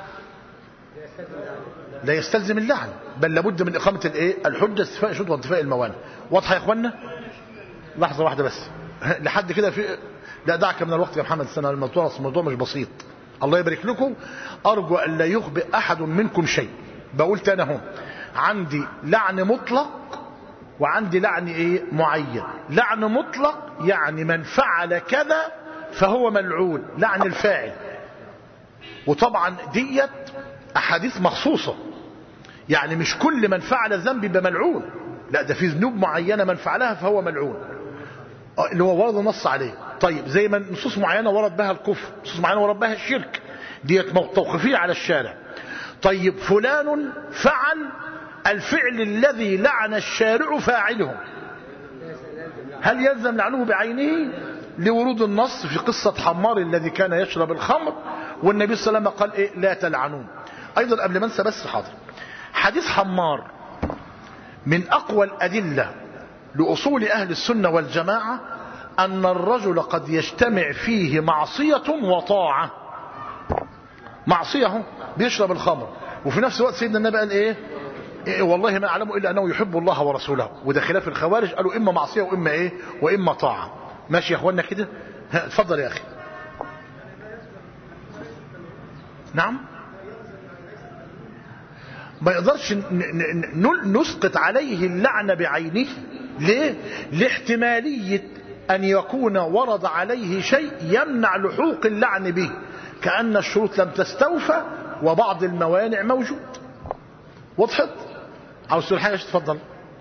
لا يستلزم اللعن بل لابد من إقامة الإيه الحجة استفاء شروط وانتفاء الموانع واضحة يا إخوانا لحظة واحدة بس لحد كده في لا دعك من الوقت يا محمد السنة الموضوع الموضوع مش بسيط الله يبارك لكم أرجو أن لا يخبئ أحد منكم شيء بقول تاني اهو عندي لعن مطلق وعندي لعن ايه معين لعن مطلق يعني من فعل كذا فهو ملعون لعن الفاعل وطبعا ديت احاديث مخصوصة يعني مش كل من فعل ذنب يبقى ملعون لا ده في ذنوب معينة من فعلها فهو ملعون اللي هو ورد نص عليه طيب زي ما نصوص معينة ورد بها الكفر نصوص معينة ورد بها الشرك ديت توقيفية على الشارع طيب فلان فعل الفعل الذي لعن الشارع فاعله هل يلزم لعنه بعينه لورود النص في قصة حمار الذي كان يشرب الخمر والنبي صلى الله عليه وسلم قال إيه لا تلعنون أيضا قبل ما انسى بس حاضر حديث حمار من أقوى الأدلة لأصول أهل السنة والجماعة أن الرجل قد يجتمع فيه معصية وطاعة معصية بيشرب الخمر وفي نفس الوقت سيدنا النبي قال ايه إيه والله ما اعلم الا انه يحب الله ورسوله وده خلاف الخوارج قالوا اما معصيه واما ايه واما طاعه ماشي يا اخوانا كده اتفضل يا اخي نعم ما يقدرش نسقط عليه اللعنة بعينه ليه لاحتمالية ان يكون ورد عليه شيء يمنع لحوق اللعن به كأن الشروط لم تستوفى وبعض الموانع موجود وضحت عاوز تقول حاجه تفضل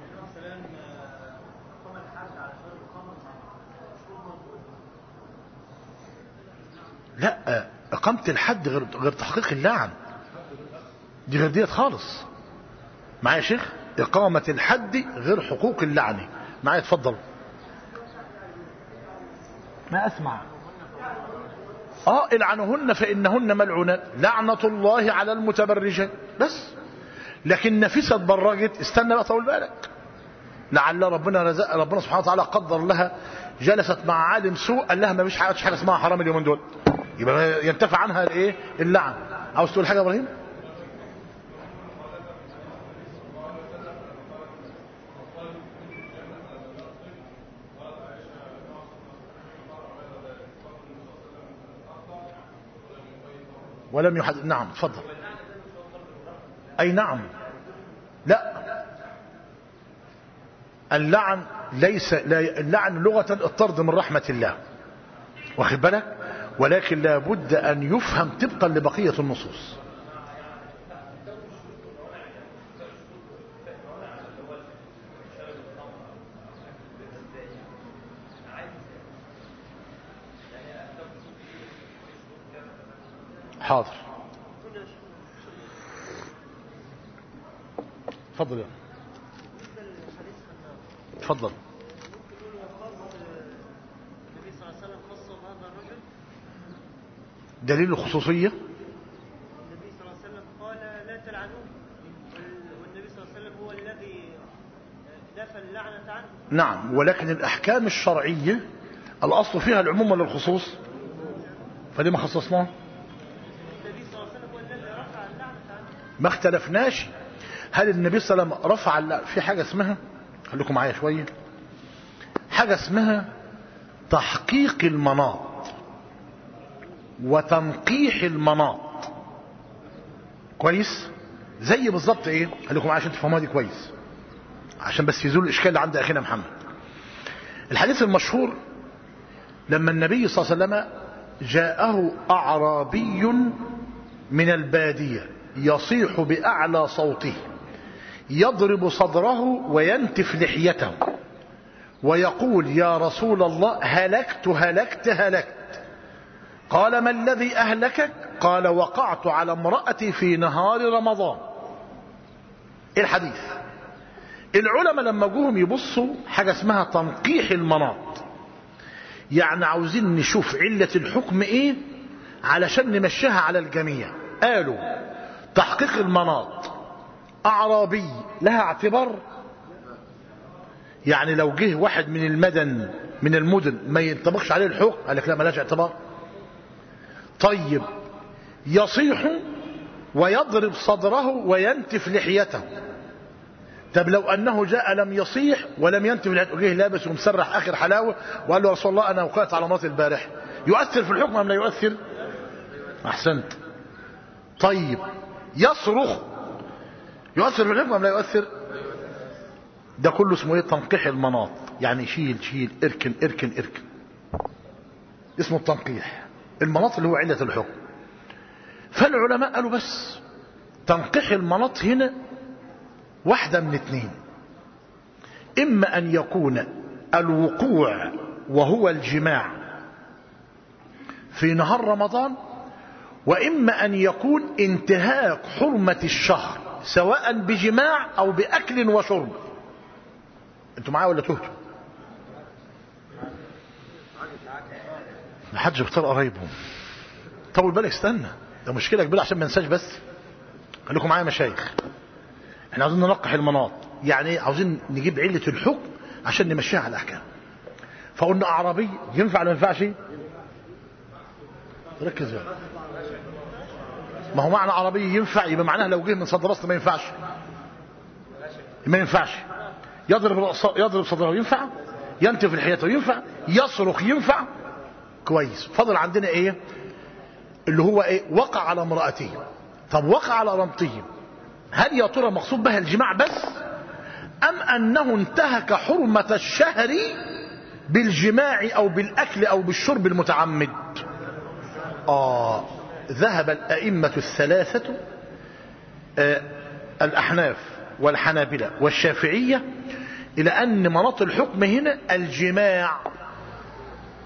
لا اقامه الحد غير غير تحقيق اللعن دي غير ديت خالص معايا يا شيخ إقامة الحد غير حقوق اللعن معايا اتفضل ما أسمع اه العنهن فإنهن ملعونات لعنة الله على المتبرجات بس لكن نفيسة اتبرجت استنى بقى طول بالك لعل ربنا رزق ربنا سبحانه وتعالى قدر لها جلست مع عالم سوء قال لها ما فيش حاجه حاجه اسمها حرام اليومين دول يبقى ينتفع عنها الايه اللعن عاوز تقول حاجه يا ابراهيم ولم يحدد نعم تفضل اي نعم لا اللعن ليس لا اللعن لغة الطرد من رحمة الله واخد بالك ولكن لابد أن يفهم طبقا لبقية النصوص حاضر تفضل يا تفضل
النبي صلى الله عليه وسلم خص هذا الرجل
دليل الخصوصية
النبي صلى الله عليه وسلم قال لا تلعنوه وال- والنبي صلى الله عليه وسلم هو الذي نفى اللعنة عنه
نعم ولكن الأحكام الشرعية الأصل فيها العموم ولا الخصوص فلما خصصناه
النبي صلى الله عليه وسلم هو الذي رفع اللعنة عنه
ما اختلفناش هل النبي صلى الله عليه وسلم رفع الل- في حاجة اسمها خليكم معايا شوية حاجة اسمها تحقيق المناط وتنقيح المناط كويس زي بالظبط ايه خليكم معايا عشان تفهموها دي كويس عشان بس يزول الاشكال اللي عند اخينا محمد الحديث المشهور لما النبي صلى الله عليه وسلم جاءه اعرابي من البادية يصيح بأعلى صوته يضرب صدره وينتف لحيته ويقول يا رسول الله هلكت هلكت هلكت قال ما الذي أهلكك قال وقعت على امرأتي في نهار رمضان إيه الحديث العلماء لما جوهم يبصوا حاجة اسمها تنقيح المناط يعني عاوزين نشوف علة الحكم ايه علشان نمشيها على الجميع قالوا تحقيق المناط اعرابي لها اعتبار يعني لو جه واحد من المدن من المدن ما ينطبقش عليه الحكم قال لك لا ملاش اعتبار طيب يصيح ويضرب صدره وينتف لحيته طب لو انه جاء لم يصيح ولم ينتف لحيته جه لابس ومسرح اخر حلاوه وقال له يا رسول الله انا وقعت على مراتي البارح يؤثر في الحكم ام لا يؤثر احسنت طيب يصرخ يؤثر في الحكم ام لا يؤثر ده كله اسمه ايه تنقيح المناط يعني شيل شيل اركن اركن اركن اسمه التنقيح المناط اللي هو علة الحكم فالعلماء قالوا بس تنقيح المناط هنا واحدة من اتنين اما ان يكون الوقوع وهو الجماع في نهار رمضان واما ان يكون انتهاك حرمة الشهر سواء بجماع او باكل وشرب انتوا معايا ولا تهتوا محدش اختار قرايبهم طول بالك استنى ده مشكله كبيره عشان ما ننساش بس خليكم معايا مشايخ احنا عاوزين ننقح المناط يعني ايه عاوزين نجيب علة الحكم عشان نمشيها على الاحكام فقلنا اعرابي ينفع ولا ما ينفعش ركز بقى ما هو معنى عربي ينفع يبقى معناها لو جه من صدر اصل ما ينفعش ما ينفعش يضرب رأسه- يضرب صدره ينفع ينتف لحيته ينفع يصرخ ينفع كويس فضل عندنا ايه اللي هو ايه وقع على امرأته طب وقع على رمطه هل يا ترى مقصود بها الجماع بس ام انه انتهك حرمة الشهر بالجماع او بالاكل او بالشرب المتعمد آه ذهب الأئمة الثلاثة آه الأحناف والحنابلة والشافعية إلى أن مناط الحكم هنا الجماع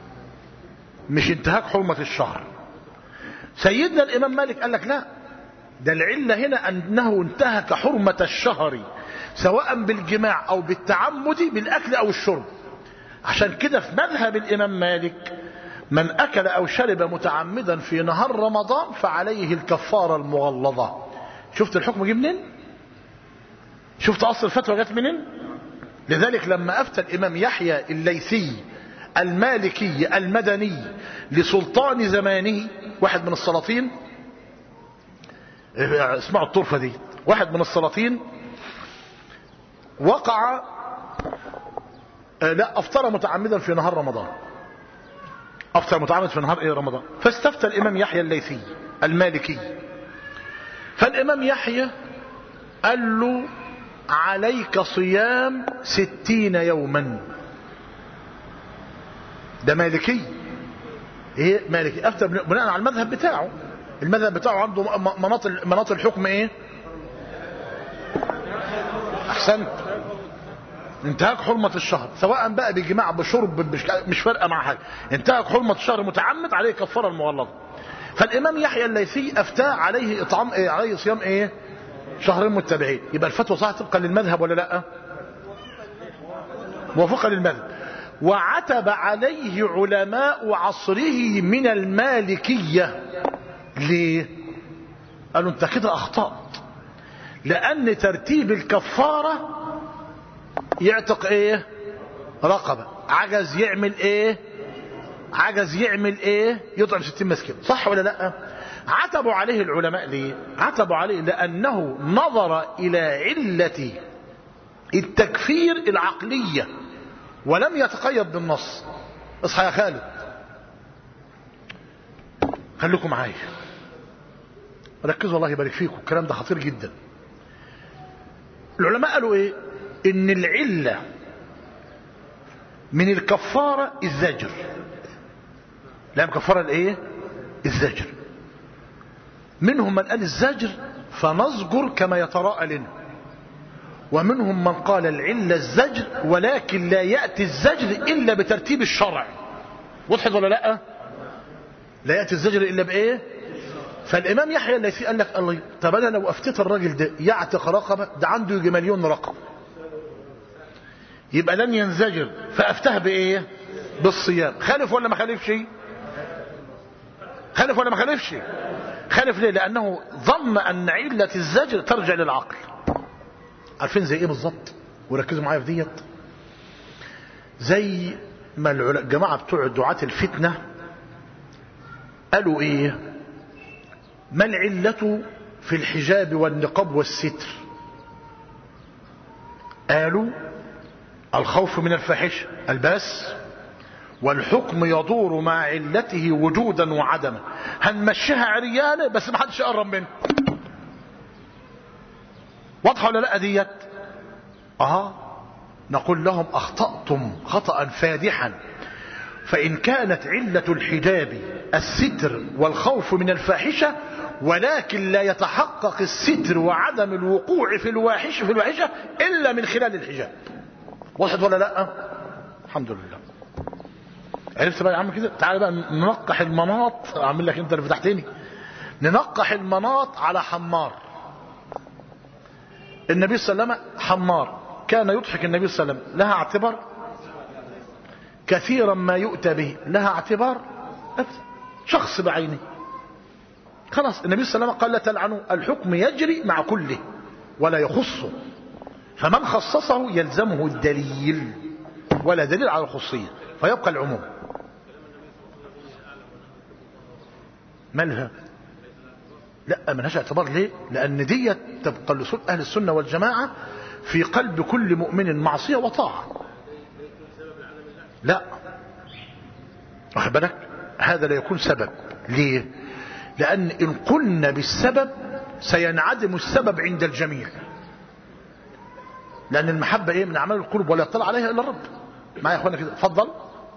مش انتهاك حرمة الشهر سيدنا الإمام مالك قال لك لا ده العلة هنا أنه انتهك حرمة الشهر سواء بالجماع أو بالتعمد بالأكل أو الشرب عشان كده في مذهب الإمام مالك من أكل أو شرب متعمدا في نهار رمضان فعليه الكفارة المغلظة شفت الحكم جه منين شفت أصل الفتوى جت منين لذلك لما أفتى الإمام يحيى الليثي المالكي المدني لسلطان زمانه واحد من السلاطين اسمعوا الطرفة دي واحد من السلاطين وقع آه لا افطر متعمدا في نهار رمضان افطر متعمد في نهار ايه رمضان فاستفتى الامام يحيى الليثي المالكي فالامام يحيى قال له عليك صيام ستين يوما ده مالكي ايه مالكي افتى بناء على المذهب بتاعه المذهب بتاعه عنده مناط مناط الحكم ايه احسنت انتهاك حرمة الشهر سواء بقى بجماع بشرب مش فارقة مع حاجة انتهاك حرمة الشهر متعمد عليه كفارة المغلظة فالامام يحيى الليثي افتاه عليه اطعام ايه عليه صيام ايه شهرين متبعين يبقى الفتوى صح طبقا للمذهب ولا لا موافقة للمذهب وعتب عليه علماء عصره من المالكية ليه قالوا انت كده اخطأت لان ترتيب الكفارة يعتق ايه رقبة عجز يعمل ايه عجز يعمل ايه يطعم ستين مسكين صح ولا لا عتبوا عليه العلماء ليه عتبوا عليه لانه نظر الى علة التكفير العقلية ولم يتقيد بالنص اصحى يا خالد خليكم معايا ركزوا الله يبارك فيكم الكلام ده خطير جدا العلماء قالوا ايه ان العلة من الكفارة الزجر لا كفارة الايه الزجر منهم من قال الزجر فنزجر كما يتراءى لنا ومنهم من قال العلة الزجر ولكن لا يأتي الزجر إلا بترتيب الشرع وضحت ولا لا لا يأتي الزجر إلا بإيه فالإمام يحيى الليثي قال لك الله طب أنا لو أفتيت الراجل ده يعتق رقبة ده عنده يجي مليون رقبة يبقى لن ينزجر فأفتاه بإيه بالصيام خالف ولا ما خالفش خالف ولا ما خالفش خالف ليه لأنه ظن أن علة الزجر ترجع للعقل عارفين زي ايه بالظبط وركزوا معايا في ديت زي ما الجماعة بتوع دعاة الفتنة قالوا ايه ما العلة في الحجاب والنقاب والستر قالوا الخوف من الفاحشة الباس والحكم يدور مع علته وجودا وعدما هنمشيها عريانة بس ما حدش يقرب منه واضحة ولا لا ديت اه نقول لهم اخطأتم خطأ فادحا فإن كانت علة الحجاب الستر والخوف من الفاحشة ولكن لا يتحقق الستر وعدم الوقوع في الواحش في الواحشة إلا من خلال الحجاب وضحت ولا لا الحمد لله عرفت بقى يا عم كده تعالى بقى ننقح المناط اعمل لك انت اللي فتحتني ننقح المناط على حمار النبي صلى الله عليه وسلم حمار كان يضحك النبي صلى الله عليه وسلم لها اعتبار كثيرا ما يؤتى به لها اعتبار شخص بعينه خلاص النبي صلى الله عليه وسلم قال لا تلعنوا الحكم يجري مع كله ولا يخصه فمن خصصه يلزمه الدليل ولا دليل على الخصية فيبقى العموم مالها لا ملهاش اعتبار ليه لان ديت تبقى لصول اهل السنه والجماعه في قلب كل مؤمن معصيه وطاعه لا واخد بالك هذا لا يكون سبب ليه لان ان قلنا بالسبب سينعدم السبب عند الجميع لان المحبه ايه من اعمال القلوب ولا يطلع عليها الا الرب معايا يا اخوانا كده اتفضل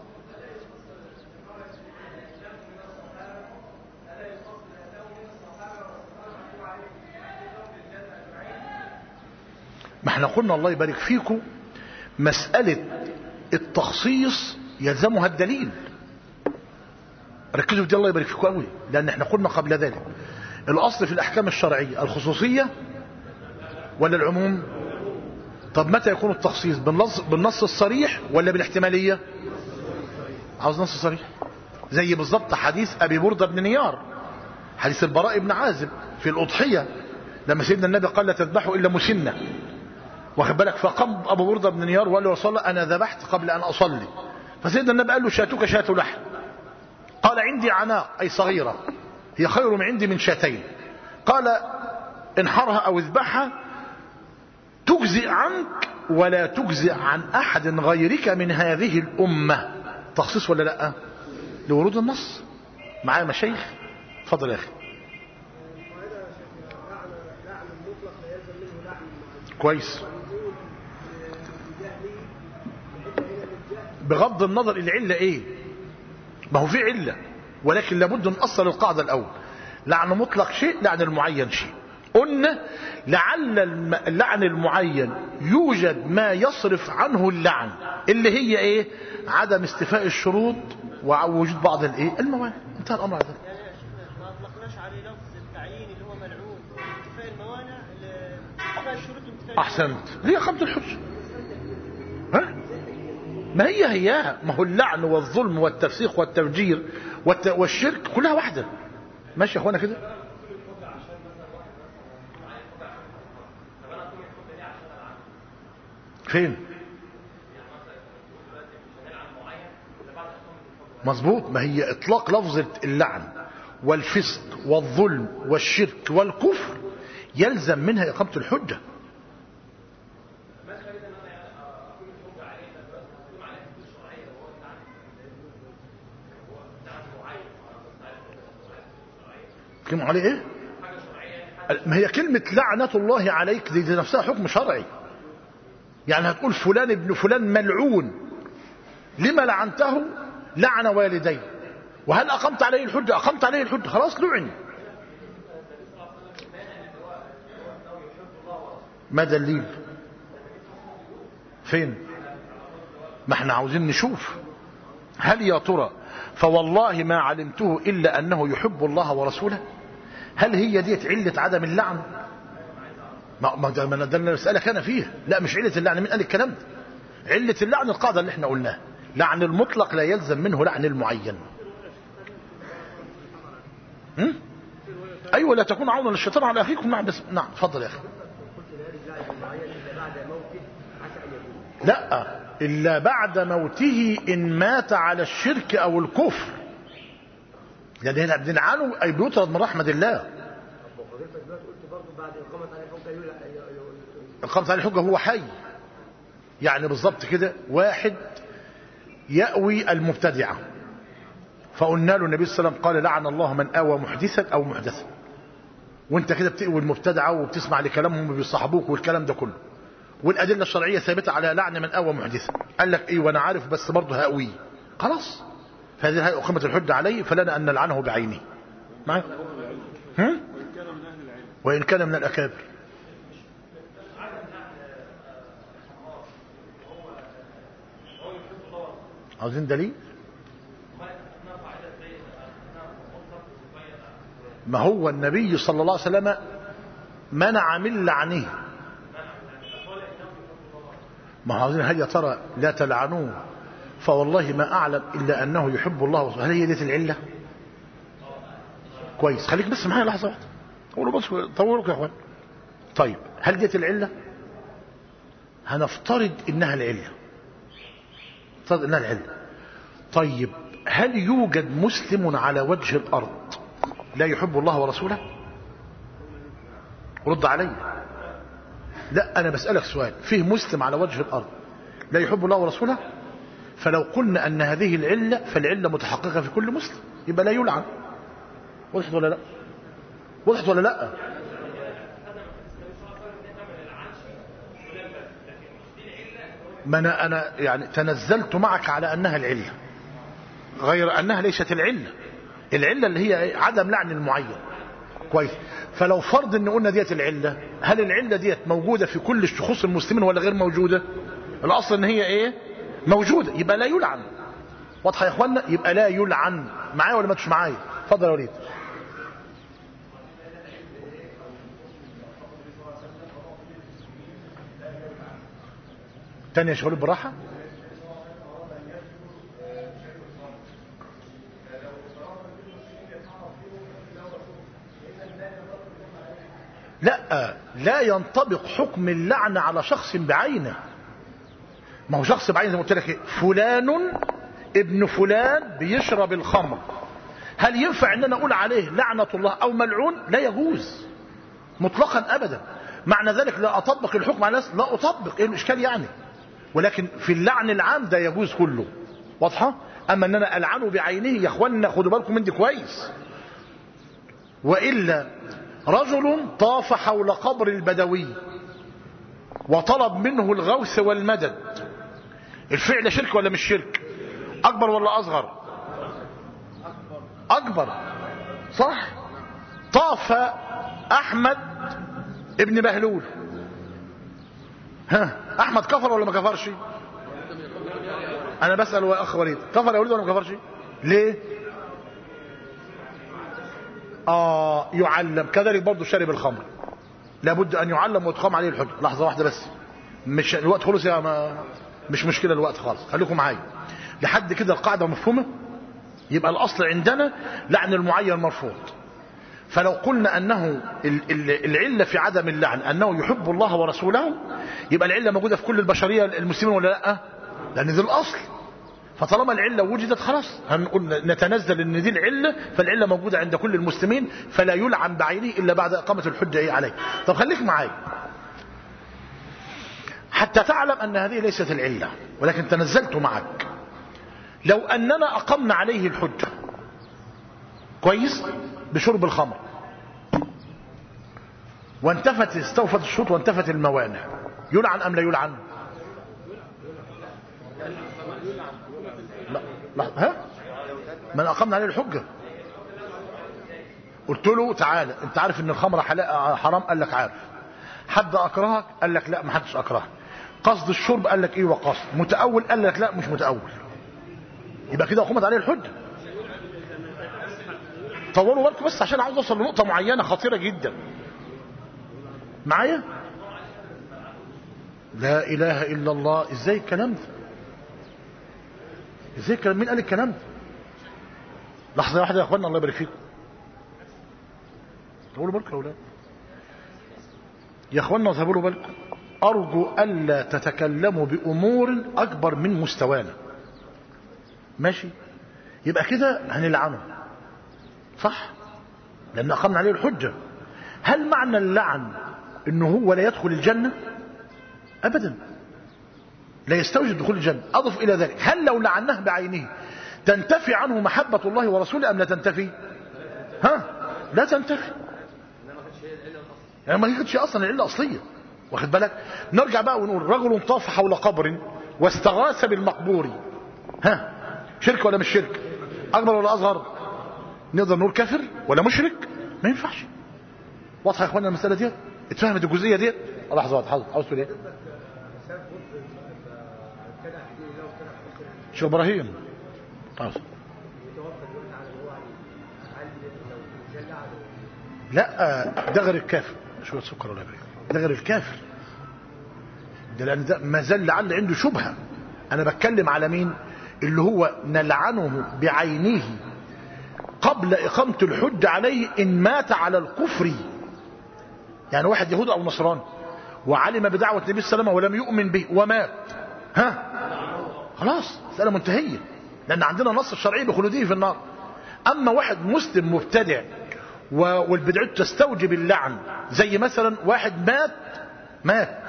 ما احنا قلنا الله يبارك فيكم مسألة التخصيص يلزمها الدليل ركزوا في دي الله يبارك فيكم قوي لان احنا قلنا قبل ذلك الأصل في الأحكام الشرعية الخصوصية ولا العموم طب متى يكون التخصيص بالنص, بالنص الصريح ولا بالاحتمالية عاوز نص صريح زي بالضبط حديث أبي بردة بن نيار حديث البراء بن عازب في الأضحية لما سيدنا النبي قال لا تذبحوا إلا مسنة واخد بالك فقام أبو بردة بن نيار وقال له رسول الله أنا ذبحت قبل أن أصلي فسيدنا النبي قال له شاتك شات لحم قال عندي عناق أي صغيرة هي خير من عندي من شاتين قال انحرها أو اذبحها تجزئ عنك ولا تجزئ عن أحد غيرك من هذه الأمة تخصيص ولا لا لورود النص معايا مشايخ اتفضل يا أخي كويس بغض النظر العلة ايه ما هو في علة ولكن لابد نأصل القاعدة الأول لعن مطلق شيء لعن المعين شيء قلنا لعل الم- اللعن المعين يوجد ما يصرف عنه اللعن اللي هي ايه عدم استيفاء الشروط ووجود بعض الايه الموانع انتهى الامر على ذلك
يعني يا شيخنا ما اطلقناش عليه لفظ التعيين اللي هو ملعون انتفاء الموانع ل- انتفاء الشروط وانتفاء
احسنت هي قامت الحجه ها ما هي هي ما هو اللعن والظلم والتفسيق والتفجير والت... والشرك كلها واحده ماشي يا اخوانا كده فين مظبوط ما هي اطلاق لفظة اللعن والفسق والظلم والشرك والكفر يلزم منها اقامة الحجة كلمة عليه ايه ما هي كلمة لعنة الله عليك دي, دي نفسها حكم شرعي يعني هتقول فلان ابن فلان ملعون لما لعنته لعن والديه وهل أقمت عليه الحجة أقمت عليه الحجة خلاص لعن ما دليل فين ما احنا عاوزين نشوف هل يا ترى فوالله ما علمته إلا أنه يحب الله ورسوله هل هي ديت علة عدم اللعن ما ما ده ما ده اللي بسألك أنا فيه لا مش علة اللعن مين قال الكلام ده علة اللعن القاعدة اللي احنا قلناها لعن المطلق لا يلزم منه لعن المعين هم؟ أيوة لا تكون عونا للشيطان على أخيكم نعم بس نعم اتفضل يا أخي لا إلا بعد موته إن مات على الشرك أو الكفر يعني هنا بنلعنه أي بيطرد من رحمة الله إقامة عليه الحجة هو حي يعني بالظبط كده واحد يأوي المبتدعة فقلنا له النبي صلى الله عليه وسلم قال لعن الله من آوى محدثا أو محدثا وانت كده بتأوي المبتدعة وبتسمع لكلامهم وبيصاحبوك والكلام ده كله والأدلة الشرعية ثابتة على لعن من آوى محدثا قال لك ايه وانا عارف بس برضه هأويه خلاص فهذه هي أقيمة الحجة عليه فلنا أن نلعنه بعينه معي هم؟ وإن كان من الأكابر عاوزين دليل ما هو النبي صلى الله عليه وسلم منع من لعنه ما هو عاوزين هل يا ترى لا تلعنوه فوالله ما أعلم إلا أنه يحب الله ورسوله هل هي ديت العلة كويس خليك بس معايا لحظة واحدة قولوا بس طولوا يا اخوان طيب هل ديت العلة هنفترض انها العلة نفترض انها العلة طيب هل يوجد مسلم على وجه الارض لا يحب الله ورسوله رد علي لا انا بسألك سؤال فيه مسلم على وجه الارض لا يحب الله ورسوله فلو قلنا ان هذه العلة فالعلة متحققة في كل مسلم يبقى لا يلعن وضحت ولا لا وضحت ولا لا ما انا انا يعني تنزلت معك على انها العله غير انها ليست العله العله اللي هي إيه؟ عدم لعن المعين كويس فلو فرض ان قلنا ديت العله هل العله ديت موجوده في كل الشخوص المسلمين ولا غير موجوده الاصل ان هي ايه موجوده يبقى لا يلعن واضحه يا اخوانا يبقى لا يلعن معايا ولا ما انتش معايا اتفضل يا وليد تاني يا شغل بالراحة لا لا ينطبق حكم اللعنة على شخص بعينه ما هو شخص بعينه زي ما قلت لك إيه؟ فلان ابن فلان بيشرب الخمر هل ينفع ان انا اقول عليه لعنة الله او ملعون لا يجوز مطلقا ابدا معنى ذلك لا اطبق الحكم على الناس لا اطبق ايه الاشكال يعني ولكن في اللعن العام ده يجوز كله واضحة اما ان انا العنه بعينه يا اخوانا خدوا بالكم من دي كويس والا رجل طاف حول قبر البدوي وطلب منه الغوث والمدد الفعل شرك ولا مش شرك اكبر ولا اصغر اكبر صح طاف احمد ابن بهلول ها احمد كفر ولا ما كفرش انا بسال يا اخ وليد كفر يا وليد ولا ما كفرش ليه اه يعلم كذلك برضه شارب الخمر لابد ان يعلم وتقام عليه الحجه لحظه واحده بس مش الوقت خلص يا ما مش مشكله الوقت خالص خليكم معايا لحد كده القاعده مفهومه يبقى الاصل عندنا لعن المعين مرفوض فلو قلنا انه ال- ال- العله في عدم اللعن انه يحب الله ورسوله يبقى العله موجوده في كل البشريه المسلمين ولا لا لان ده الاصل فطالما العله وجدت خلاص هنقول نتنزل ان دي العله فالعله موجوده عند كل المسلمين فلا يلعن بعينه الا بعد اقامه الحجه ايه عليه طب خليك معايا حتى تعلم ان هذه ليست العله ولكن تنزلت معك لو اننا اقمنا عليه الحجه كويس بشرب الخمر وانتفت استوفت الشروط وانتفت الموانع يلعن ام لا يلعن لا لا ها من اقمنا عليه الحجه قلت له تعالى انت عارف ان الخمر حلا- حرام قال لك عارف حد اكرهك قال لك لا ما حدش اكرهك قصد الشرب قال لك ايه وقصد متاول قال لك لا مش متاول يبقى كده اقمت عليه الحجه طولوا بالكم بس عشان عاوز اوصل لنقطه معينه خطيره جدا معايا لا اله الا الله ازاي الكلام ده ازاي الكلام مين قال الكلام ده لحظه واحده يا اخوانا الله يبارك فيكم طولوا بالكم يا اولاد يا اخوانا طولوا بالكم ارجو الا تتكلموا بامور اكبر من مستوانا ماشي يبقى كده هنلعنه صح لان اقمنا عليه الحجه هل معنى اللعن انه هو لا يدخل الجنه ابدا لا يستوجب دخول الجنه اضف الى ذلك هل لو لعناه بعينه تنتفي عنه محبه الله ورسوله ام لا تنتفي ها لا تنتفي يعني ما كانتش اصلا العله اصليه واخد بالك نرجع بقى ونقول رجل طاف حول قبر واستغاث بالمقبور ها شرك ولا مش شرك اكبر ولا اصغر نقدر نقول كافر ولا مشرك ما ينفعش واضحه يا اخوانا المساله دي اتفهمت الجزئيه دي لحظه واحده حاضر عاوز تقول ايه شيخ ابراهيم طيب. لا ده غير الكافر شويه سكر ولا بيه ده غير الكافر ده لان ده ما زال لعل عنده شبهه انا بتكلم على مين اللي هو نلعنه بعينه قبل إقامة الحج عليه إن مات على الكفر يعني واحد يهودي أو نصراني وعلم بدعوة النبي صلى الله عليه وسلم ولم يؤمن به ومات ها خلاص مسألة منتهية لأن عندنا نص الشرعي بخلوده في النار أما واحد مسلم مبتدع والبدعة تستوجب اللعن زي مثلا واحد مات مات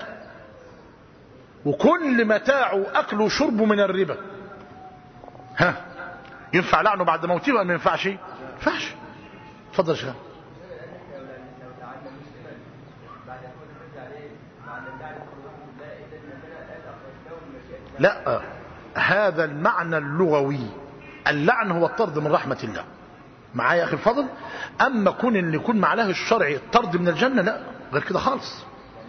وكل متاعه أكله وشربه من الربا ها ينفع لعنه بعد موته ولا ما ينفعش ما ينفعش اتفضل يا شيخ لا هذا المعنى اللغوي اللعن هو الطرد من رحمة الله معايا يا أخي الفضل أما كون اللي يكون معناه الشرعي الطرد من الجنة لا غير كده خالص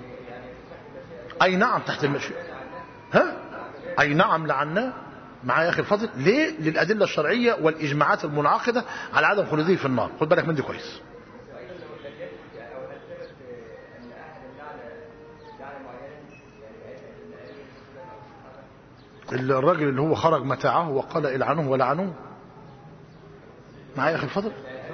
أي نعم تحت المشي ها أي نعم لعناه معايا يا أخي الفضل ليه للأدلة الشرعية والإجماعات المنعقدة على عدم خلوده في النار خد بالك من دي كويس الراجل اللي هو خرج متاعه وقال العنوه ولعنوه معايا يا اخي الفضل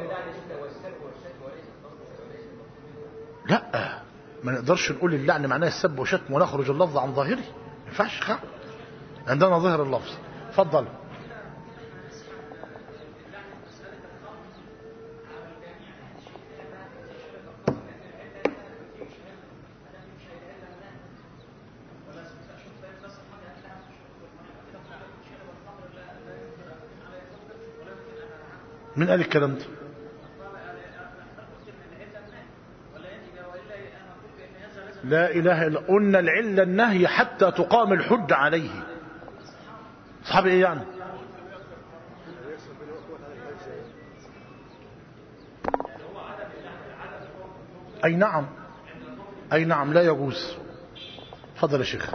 لا ما نقدرش نقول اللعن معناه السب وشتم ونخرج اللفظ عن ظاهره ما ينفعش خ عندنا ظاهر اللفظ اتفضل من قال الكلام ده لا إله إلا قلنا العلة النهي حتى تقام الحج عليه صحابي إيه يعني أي نعم أي نعم لا يجوز فضل يا شيخ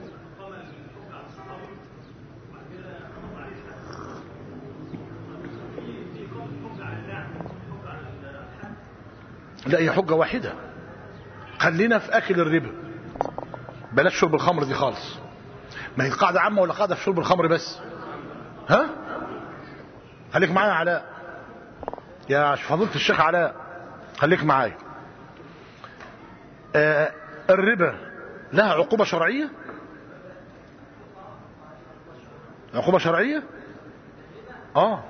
لا هي حجة واحدة خلينا في أكل الربا بلاش شرب الخمر دي خالص ما هي قاعدة عامة ولا قاعدة في شرب الخمر بس ها خليك معايا يا علاء يا فضيلة الشيخ علاء خليك معايا آه الربا لها عقوبة شرعية عقوبة شرعية اه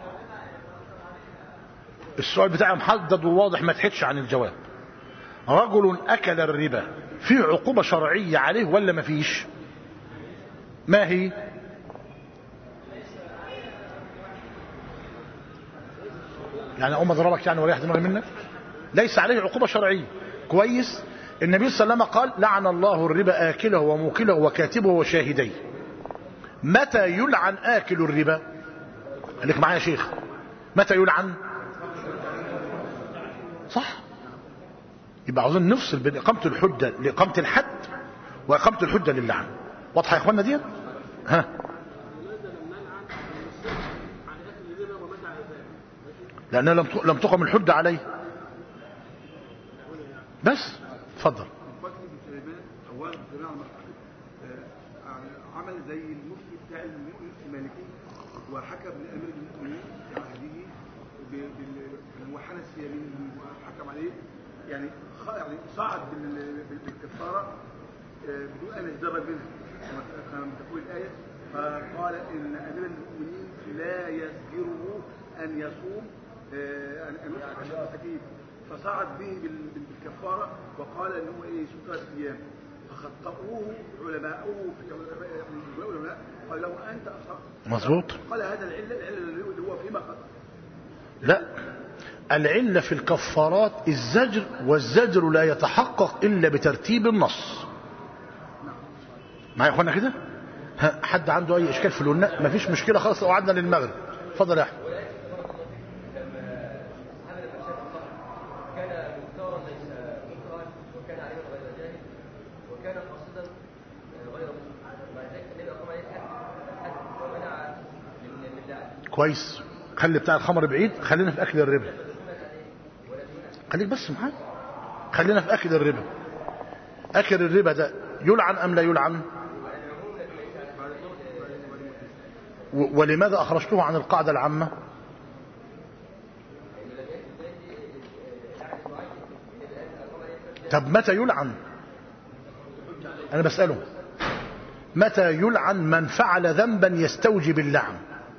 السؤال بتاعي محدد وواضح ما تحدش عن الجواب رجل أكل الربا في عقوبة شرعية عليه ولا ما فيش ما هي يعني أقوم أضربك يعني وريح دماغي منك ليس عليه عقوبة شرعية كويس النبي صلى الله عليه وسلم قال لعن الله الربا آكله وموكله وكاتبه وشاهديه متى يلعن آكل الربا خليك معايا يا شيخ متى يلعن صح يبقى عاوزين نفصل بين إقامة الحجة لإقامة الحد وإقامة الحجة للعن واضحة يا إخوانا دي ها لأنها لم لم تقم الحجة عليه بس اتفضل
بكر بن سليمان اولا سليمان على مرحله آه، عمل زي المفتي بتاع المالكي وحكم لامير المؤمنين في عهده ب- بال- كان هو حنس يمين وحكم عليه يعني خ- يعني صعد بال- بال- بالكفاره آه، بدون ان يتدرج منها كما كما تقول الايه فقال ان امير المؤمنين لا يزجره ان يصوم آه، ان أن يصبح عشر مساكين فصعد به بال- بال- بالكفاره وقال ان هو ايه يصوم ثلاث ايام فخطأوه علماؤه يعني العلماء قال له انت اخطأت
مظبوط
قال هذا العله العله اللي هو فيما خطأ
لا العلة في الكفارات الزجر والزجر لا يتحقق إلا بترتيب النص معايا يا اخوانا كده ها، حد عنده أي إشكال في الوناء مفيش مشكلة خلاص لو قعدنا للمغرب اتفضل يا أحمد
كان مختارا ليس مكرها وكان عليما غير جاهل وكان قاصدا غير مسلم مع ذلك النبي اقام عليه الحد الحد ومنع من من اللعن
كويس خلي بتاع الخمر بعيد خلينا في أكل الربا خليك بس معايا خلينا في أكل الربا أكل الربا ده يلعن أم لا يلعن و- ولماذا أخرجته عن القاعدة العامة طب متى يلعن أنا بسأله متى يلعن من فعل ذنبا يستوجب اللعن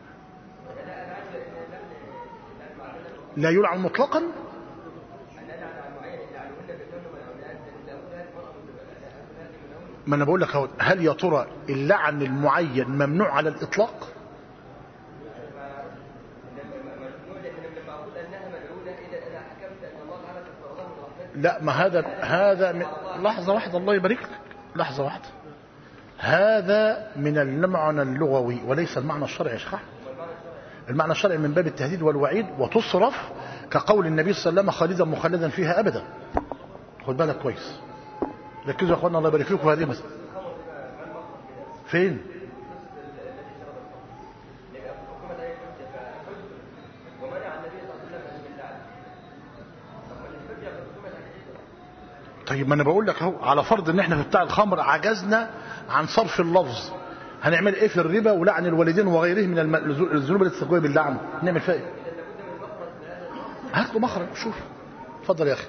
لا يلعن مطلقا ما انا بقول لك اهو هل يا ترى اللعن المعين ممنوع على الاطلاق لا ما هذا هذا من لحظه واحده الله يبارك لك لحظه واحده هذا من المعنى اللغوي وليس المعنى الشرعي يا شيخ أحمد. المعنى الشرعي من باب التهديد والوعيد وتصرف كقول النبي صلى الله عليه وسلم خالدا مخلدا فيها ابدا خد بالك كويس ركزوا يا اخوانا الله يبارك فيكم هذه مثلا فين طيب ما انا بقول لك اهو على فرض ان احنا في بتاع الخمر عجزنا عن صرف اللفظ هنعمل ايه في الربا ولعن الوالدين وغيره من الم- الذنوب التي تستقوي باللعن نعمل فيها ايه هات له مخرج شوف اتفضل يا اخي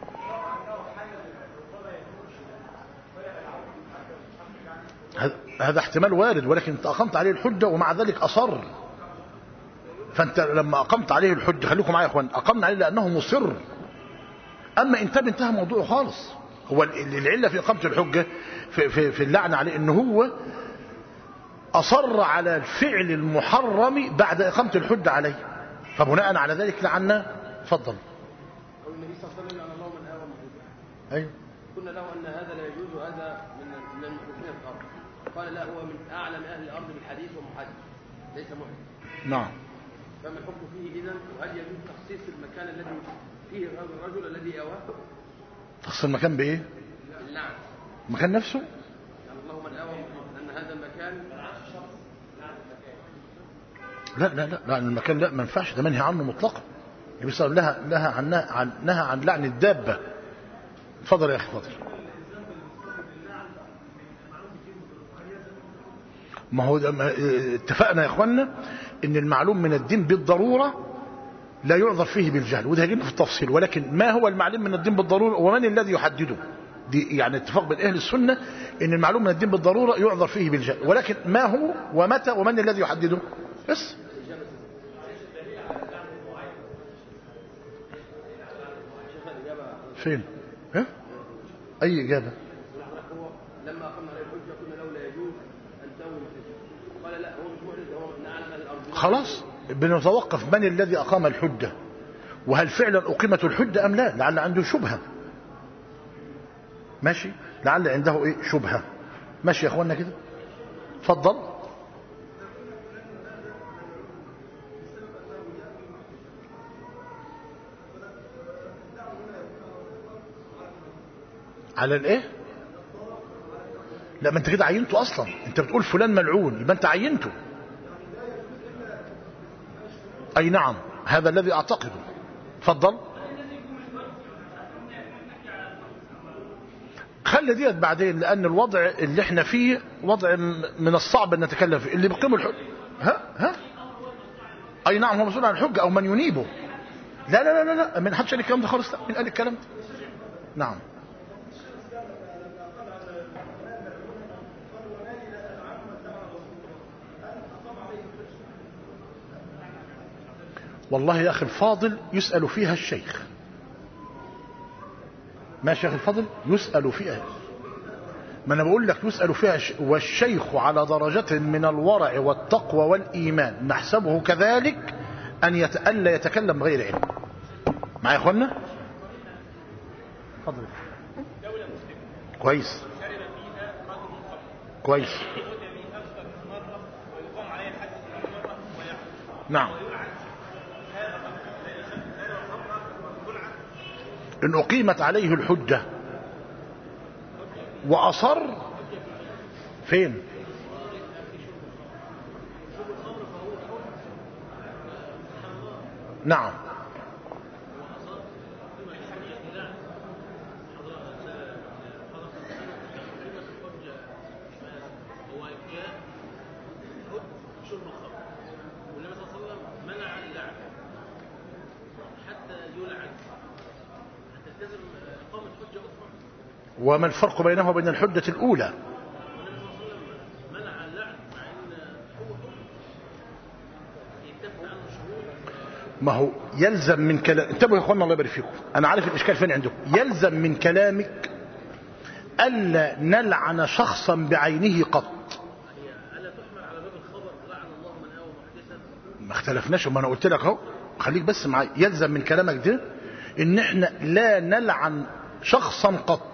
هذا- هذا احتمال وارد ولكن انت اقمت عليه الحجه ومع ذلك اصر فانت لما اقمت عليه الحجه خليكم معايا يا اخوان اقمنا عليه لانه مصر اما ان تاب انتهى موضوعه خالص هو ال- العله في اقامه الحجه في, في, في اللعن عليه ان هو اصر على الفعل المحرم بعد اقامه الحجه عليه فبناء على ذلك لعناه اتفضل
والنبي صلى الله عليه وسلم لعن الله من آوى محدثا
ايوه
قلنا له أن هذا لا يجوز وهذا من من المحدثين في الأرض قال لا هو من أعلم أهل الأرض بالحديث ومحدث ليس محدث
نعم
فما الحكم فيه إذا وهل يجوز تخصيص المكان الذي فيه هذا الرجل الذي آواه
تخص المكان بايه
اللعن
المكان نفسه
يعني الله من آوى محدثا أن هذا المكان
لا لا لا لا المكان لا ما ينفعش ده منهي عنه مطلقا النبي صلى الله عليه وسلم نهى نهى عن عن نهى عن لعن الدابه اتفضل يا اخي اتفضل ما هو ده ما- اتفقنا يا اخوانا ان المعلوم من الدين بالضروره لا يعذر فيه بالجهل وده هيجينا في التفصيل ولكن ما هو المعلوم من الدين بالضروره ومن الذي يحدده دي يعني اتفاق بين اهل السنه ان المعلوم من الدين بالضروره يعذر فيه بالجهل ولكن ما هو ومتى ومن الذي يحدده بس فين ها اي اجابه
هو لما أقمنا عليه الحجة قلنا له لا يجوز أن تأوي مثله قال لا هو مش محدث هو من أعلم أهل الأرض
خلاص بنتوقف من الذي اقام الحجه وهل فعلا اقيمت الحجه ام لا لعل عنده شبهه ماشي لعل عنده ايه شبهه ماشي يا اخوانا كده اتفضل على الايه لا ما انت كده عينته اصلا انت بتقول فلان ملعون يبقى انت عينته اي نعم هذا الذي اعتقده اتفضل خلي ديت بعدين لان الوضع اللي احنا فيه وضع م- من الصعب ان نتكلم فيه اللي بيقيم الحج ها ها اي نعم هو مسؤول عن الحجه او من ينيبه لا لا لا لا, لا. من حدش قال الكلام ده خالص لا مين قال الكلام ده نعم والله يا أخي الفاضل يسأل فيها الشيخ ماشي يا أخي الفاضل يسأل فيها ما أنا بقول لك يسأل فيها ش... والشيخ على درجة من الورع والتقوى والإيمان نحسبه كذلك أن يت... ألا يتكلم بغير علم معايا يا أخوانا اتفضل كويس كويس نعم إن أقيمت عليه الحجة وأصر فين نعم
هو جاء شرب الخمر والنبي صلى الله عليه وسلم منع اللعن حتى يلعن حتى تلتزم اقامه حجه اخرى
وما الفرق بينه وبين الحجة الأولى
والنبي صلى الله عليه وسلم منع اللعن مع ان هو حر يتفق عنه شهود
ما هو يلزم من كلام انتبهوا يا اخوانا الله يبارك فيكم انا عارف الاشكال فين عندكم يلزم من كلامك الا نلعن شخصا بعينه قط
هي الا تحمل على باب الخبر لعن الله من اوى محدثا
ما اختلفناش ما انا قلت لك اهو خليك بس معايا يلزم من كلامك ده ان احنا لا نلعن شخصا قط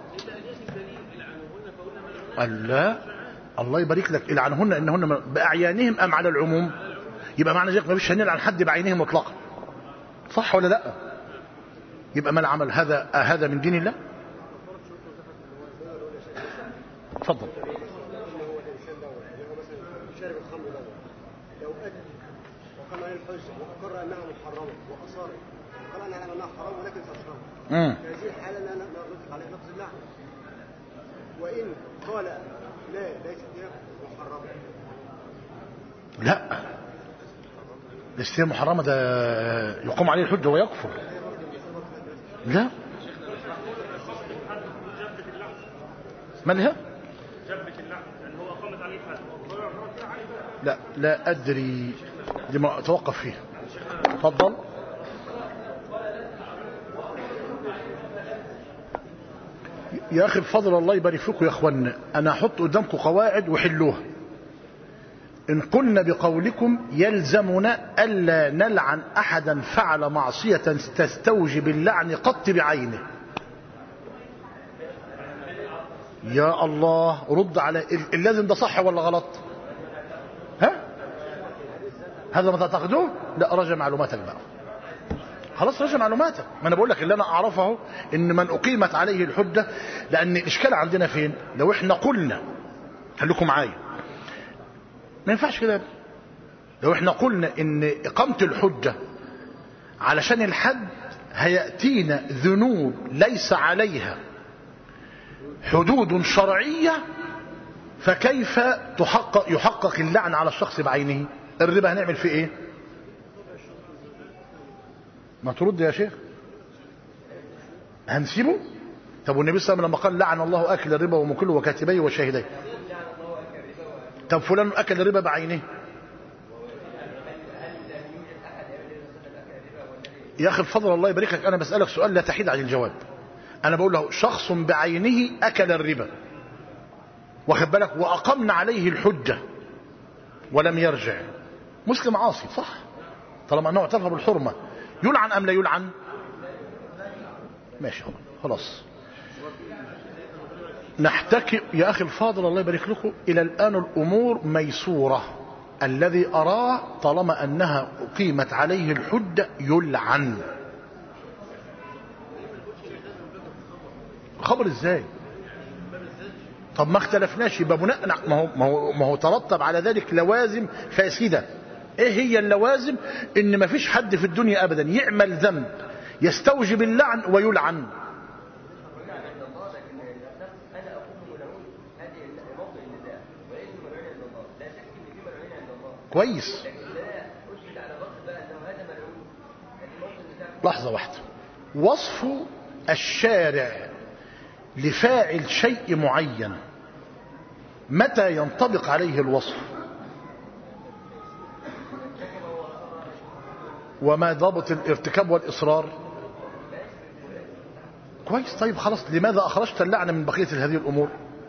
الله الله يبارك لك العنهن انهن باعيانهم ام على العموم يبقى معنى ذلك ما فيش هنلعن حد بعينه مطلقا صح ولا لا يبقى ما العمل هذا هذا من دين الله اتفضل
شارب الخمر ده لو أدى وقام عليه الحجة وأقر أنها محرمة وأصر وقال أنا أعلم أنها حرام ولكن تشرب
امم
في هذه الحالة لا لا نطلق عليه لفظ اللعنة وإن قال لا ليست هي محرمة
لا الاستثناء محرمة ده يقوم عليه الحجة ويكفر لا مالها لا لا أدري لما أتوقف فيه تفضل يا أخي بفضل الله يبارك فيكم يا أخوانا أنا أحط قدامكم قواعد وحلوها إن قلنا بقولكم يلزمنا ألا نلعن أحدا فعل معصية تستوجب اللعن قط بعينه يا الله رد على اللازم ده صح ولا غلط ها هذا ما تعتقدوه لا رجع معلوماتك بقى خلاص رجع معلوماتك ما انا بقول لك اللي انا اعرفه ان من اقيمت عليه الحجه لان الاشكال عندنا فين لو احنا قلنا خليكم معايا ما ينفعش كده لو احنا قلنا ان اقامه الحجه علشان الحد هياتينا ذنوب ليس عليها حدود شرعيه فكيف تحقق يحقق اللعن على الشخص بعينه الربا هنعمل فيه ايه ما ترد يا شيخ هنسيبه طب والنبي صلى الله عليه وسلم لما قال لعن الله اكل الربا ومكله وكاتبيه وشاهديه طب فلان اكل الربا بعينه يا اخي بفضل الله يبارك لك انا بسالك سؤال لا تحيد عن الجواب انا بقول له شخص بعينه اكل الربا واخد بالك واقمنا عليه الحجه ولم يرجع مسلم عاصي صح طالما انه اعترف بالحرمه يلعن ام لا يلعن ماشي خلاص نحتكي يا اخي الفاضل الله يبارك لكم الى الان الامور ميسوره الذي اراه طالما انها اقيمت عليه الحجه يلعن خبر ازاي طب ما اختلفناش يبقى بناء ما هو ما هو ما هو ترتب على ذلك لوازم فاسده ايه هي اللوازم ان ما فيش حد في الدنيا ابدا يعمل ذنب يستوجب اللعن ويلعن كويس لحظة واحدة وصف الشارع لفاعل شيء معين متى ينطبق عليه الوصف وما ضابط الارتكاب والإصرار كويس طيب خلاص لماذا أخرجت اللعنة من بقية هذه الأمور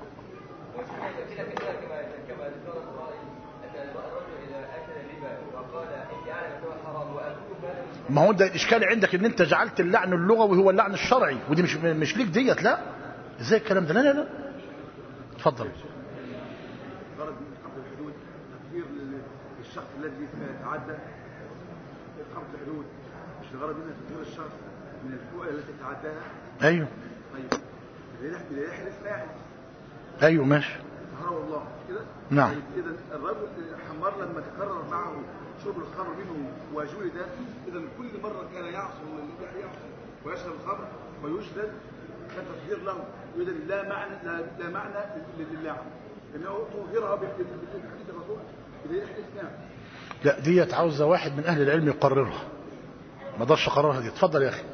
ما هو ده الإشكال عندك ان انت جعلت اللعن اللغوي هو اللعن الشرعي ودي مش مش ليك ديت لا ازاي الكلام ده لا لا لا اتفضل
غرض من إقامة الحدود تطهير الشخص الذي تعدى إقامة الحدود مش الغرض منها تطهير الشخص من الفوق التي تعداها
ايوه
طيب إذا يحلف فاعل
ايوه ماشي
طهره الله كده
نعم.
طيب إذا الرجل حمار لما تكرر معه شرب الخمر منه وجلد إذا كل مرة كان يعصي يعصي ويشرب الخمر ويجلد كان تطهير له إذا لا معنى لا, لا معنى للعن لأنه طهرها بحديث الرسول إذا يحدث نعم
لا ديت عاوزة واحد من أهل العلم يقررها ما اقدرش اقررها دي اتفضل يا أخي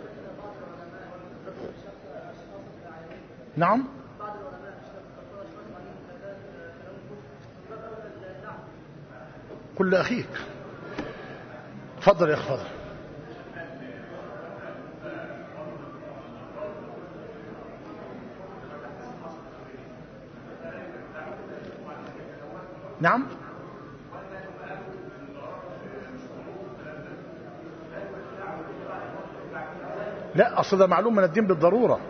نعم كل أخيك اتفضل يا أخي اتفضل نعم لا أصل ده معلوم من الدين بالضرورة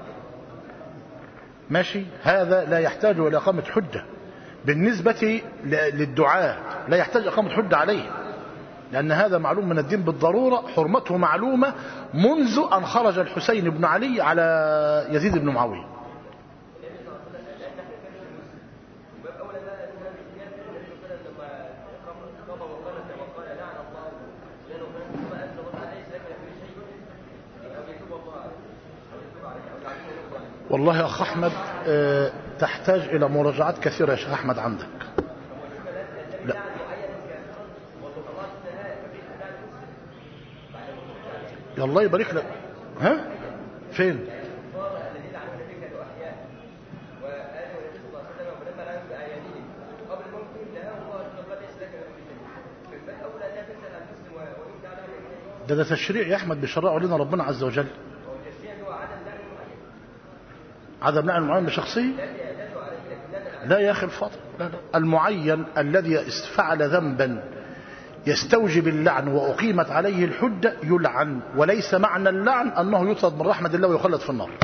ماشي هذا لا يحتاج إلى إقامة حجة بالنسبة ل- للدعاء لا يحتاج إقامة حجة عليه لأن هذا معلوم من الدين بالضرورة حرمته معلومة منذ أن خرج الحسين بن علي على يزيد بن معاوية والله يا أخ أحمد آه، تحتاج إلى مراجعات كثيرة يا شيخ أحمد عندك لا يا الله يبارك لك ها فين
الذين عملوا النبي كانوا احياء وقالوا النبي صلى الله عليه وسلم ولما لهم باعيانهم قبل موتهم نهاهم الله ان الله ليس لك من شيء فالاولى لا تسال عن مسلم ويمتع له من
ده ده تشريع يا احمد بيشرعه لنا ربنا عز وجل
والتشريع هو عدم لعن معين
عدم نعم المعين بشخصيه لا يا اخي الفاضل لا لا المعين الذي فعل ذنبا يستوجب اللعن واقيمت عليه الحجه يلعن وليس معنى اللعن انه يطرد من رحمه الله ويخلد في النار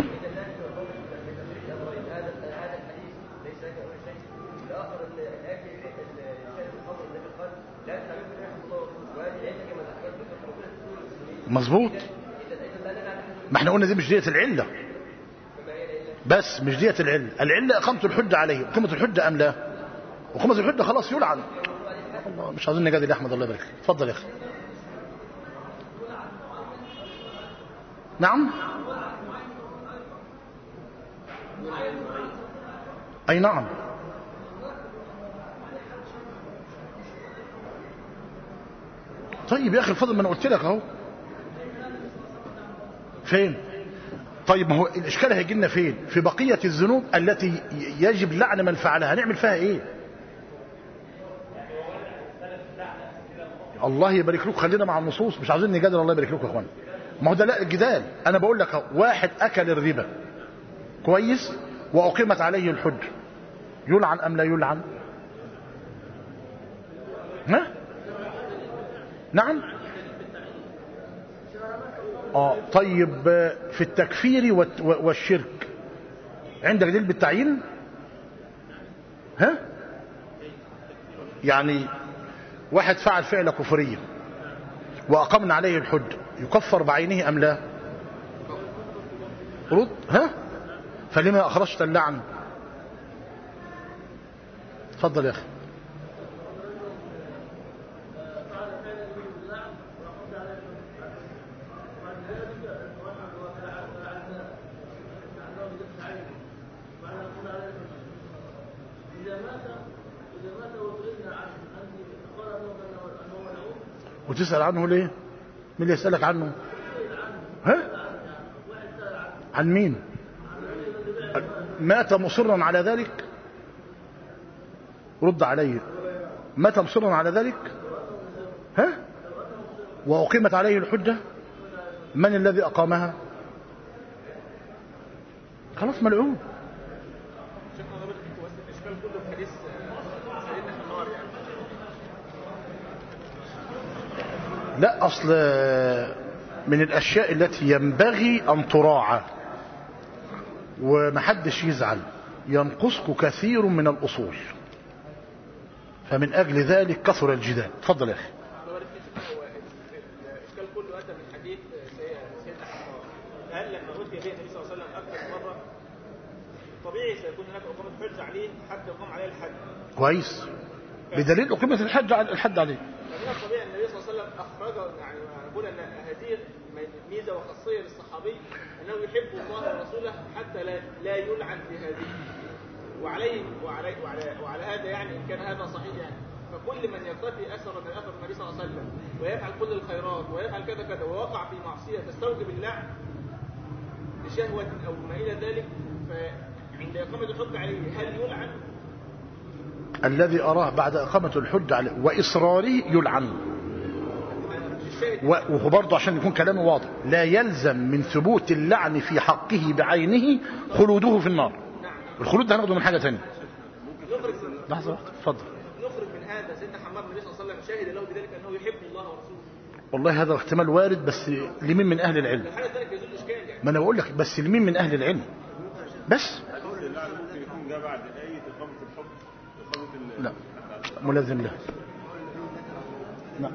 مظبوط ما احنا قلنا دي مش دية العلة بس مش دية العلة العلة إقامة الحجة عليه إقامة الحجة أم لا إقامة الحجة خلاص يلعن الله مش عايزين نجادل يا أحمد الله يبارك فيك. اتفضل يا أخي نعم أي نعم طيب يا أخي الفضل ما أنا قلت لك أهو فين طيب ما هو الإشكال هيجي لنا فين في بقية الذنوب التي يجب لعن من فعلها هنعمل فيها إيه الله يبارك لك خلينا مع النصوص مش عايزين نجادل الله يبارك لكم يا اخوان ما هو ده لا الجدال انا بقول لك أهو، واحد اكل الربا كويس واقيمت عليه الحج يلعن ام لا يلعن ها نعم اه طيب آه، في التكفير والت- والشرك عندك دليل بالتعيين ها يعني واحد فعل فعل كفرية وأقمنا عليه الحج يكفر بعينه أم لا رد ها فلما أخرجت اللعن تفضل يا أخي وتسأل عنه ليه مين اللي يسألك عنه ها عن مين مات مصرا على ذلك رد عليه مات مصرا على ذلك ها وأقيمت عليه الحجة من الذي أقامها خلاص ملعون لا أصل من الأشياء التي ينبغي أن تراعى ومحدش يزعل ينقصك كثير من الأصول فمن أجل ذلك كثر الجدال تفضل يا أخي
الاشكال كله اتى من حديث سيدنا حمار هل لما اتي به النبي صلى الله عليه وسلم اكثر من مره طبيعي سيكون هناك اقامه حجه عليه حتى يقام عليه الحد
كويس بدليل أقيمة الحج على الحد عليه
فمن الطبيعي ان النبي صلى الله عليه وسلم اخرج يعني نقول ان هذه ميزه وخاصيه للصحابي انه يحب الله ورسوله حتى لا لا يلعن في هذه وعليه وعلي وعلى, وعلى هذا يعني ان كان هذا صحيح يعني فكل من يقتفي اثر من اثر النبي صلى الله عليه وسلم ويفعل كل الخيرات ويفعل كذا كذا ووقع في معصيه تستوجب اللعن لشهوه او ما الى ذلك فعند اقامه الحج عليه هل يلعن؟
الذي أراه بعد إقامة الحج عليه وإصراره يلعن و- وبرضه عشان يكون كلامي واضح لا يلزم من ثبوت اللعن في حقه بعينه خلوده في النار الخلود ده هناخده من حاجة تانية
نخرج
لحظة واحدة اتفضل
نخرج من هذا سيدنا حماد النبي صلى الله عليه وسلم شهد له بذلك انه يحب الله ورسوله
والله هذا احتمال وارد بس لمين من أهل العلم
الحاله ذلك يزول الاشكال يعني
ما أنا بقول لك بس لمين من أهل العلم بس
اللعن ممكن يكون جاء بعد آية إقامة الحكم إقامة ال-
لا ملازم له نعم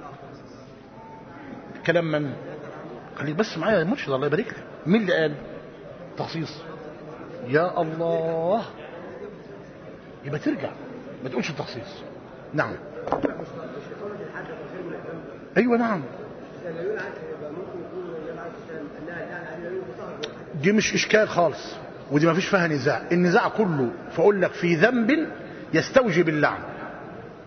كلام من خليك بس معايا يا مرشد الله يبارك لك مين اللي قال تخصيص يا الله يبقى ترجع ما تقولش التخصيص نعم ايوه نعم دي مش اشكال خالص ودي ما فيش فيها نزاع النزاع كله فاقول لك في ذنب يستوجب اللعن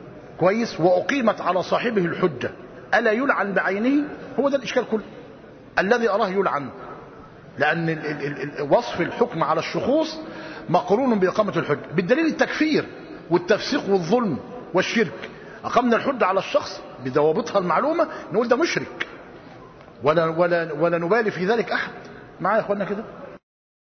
كويس واقيمت على صاحبه الحجه الا يلعن بعينه هو ده الاشكال كله الذي أراه يلعن لأن ال- ال- ال- وصف الحكم على الشخوص مقرون بإقامة الحج بالدليل التكفير والتفسيق والظلم والشرك أقمنا الحج على الشخص بضوابطها المعلومة نقول ده مشرك ولا, ولا, ولا نبالي في ذلك أحد معايا يا أخوانا كده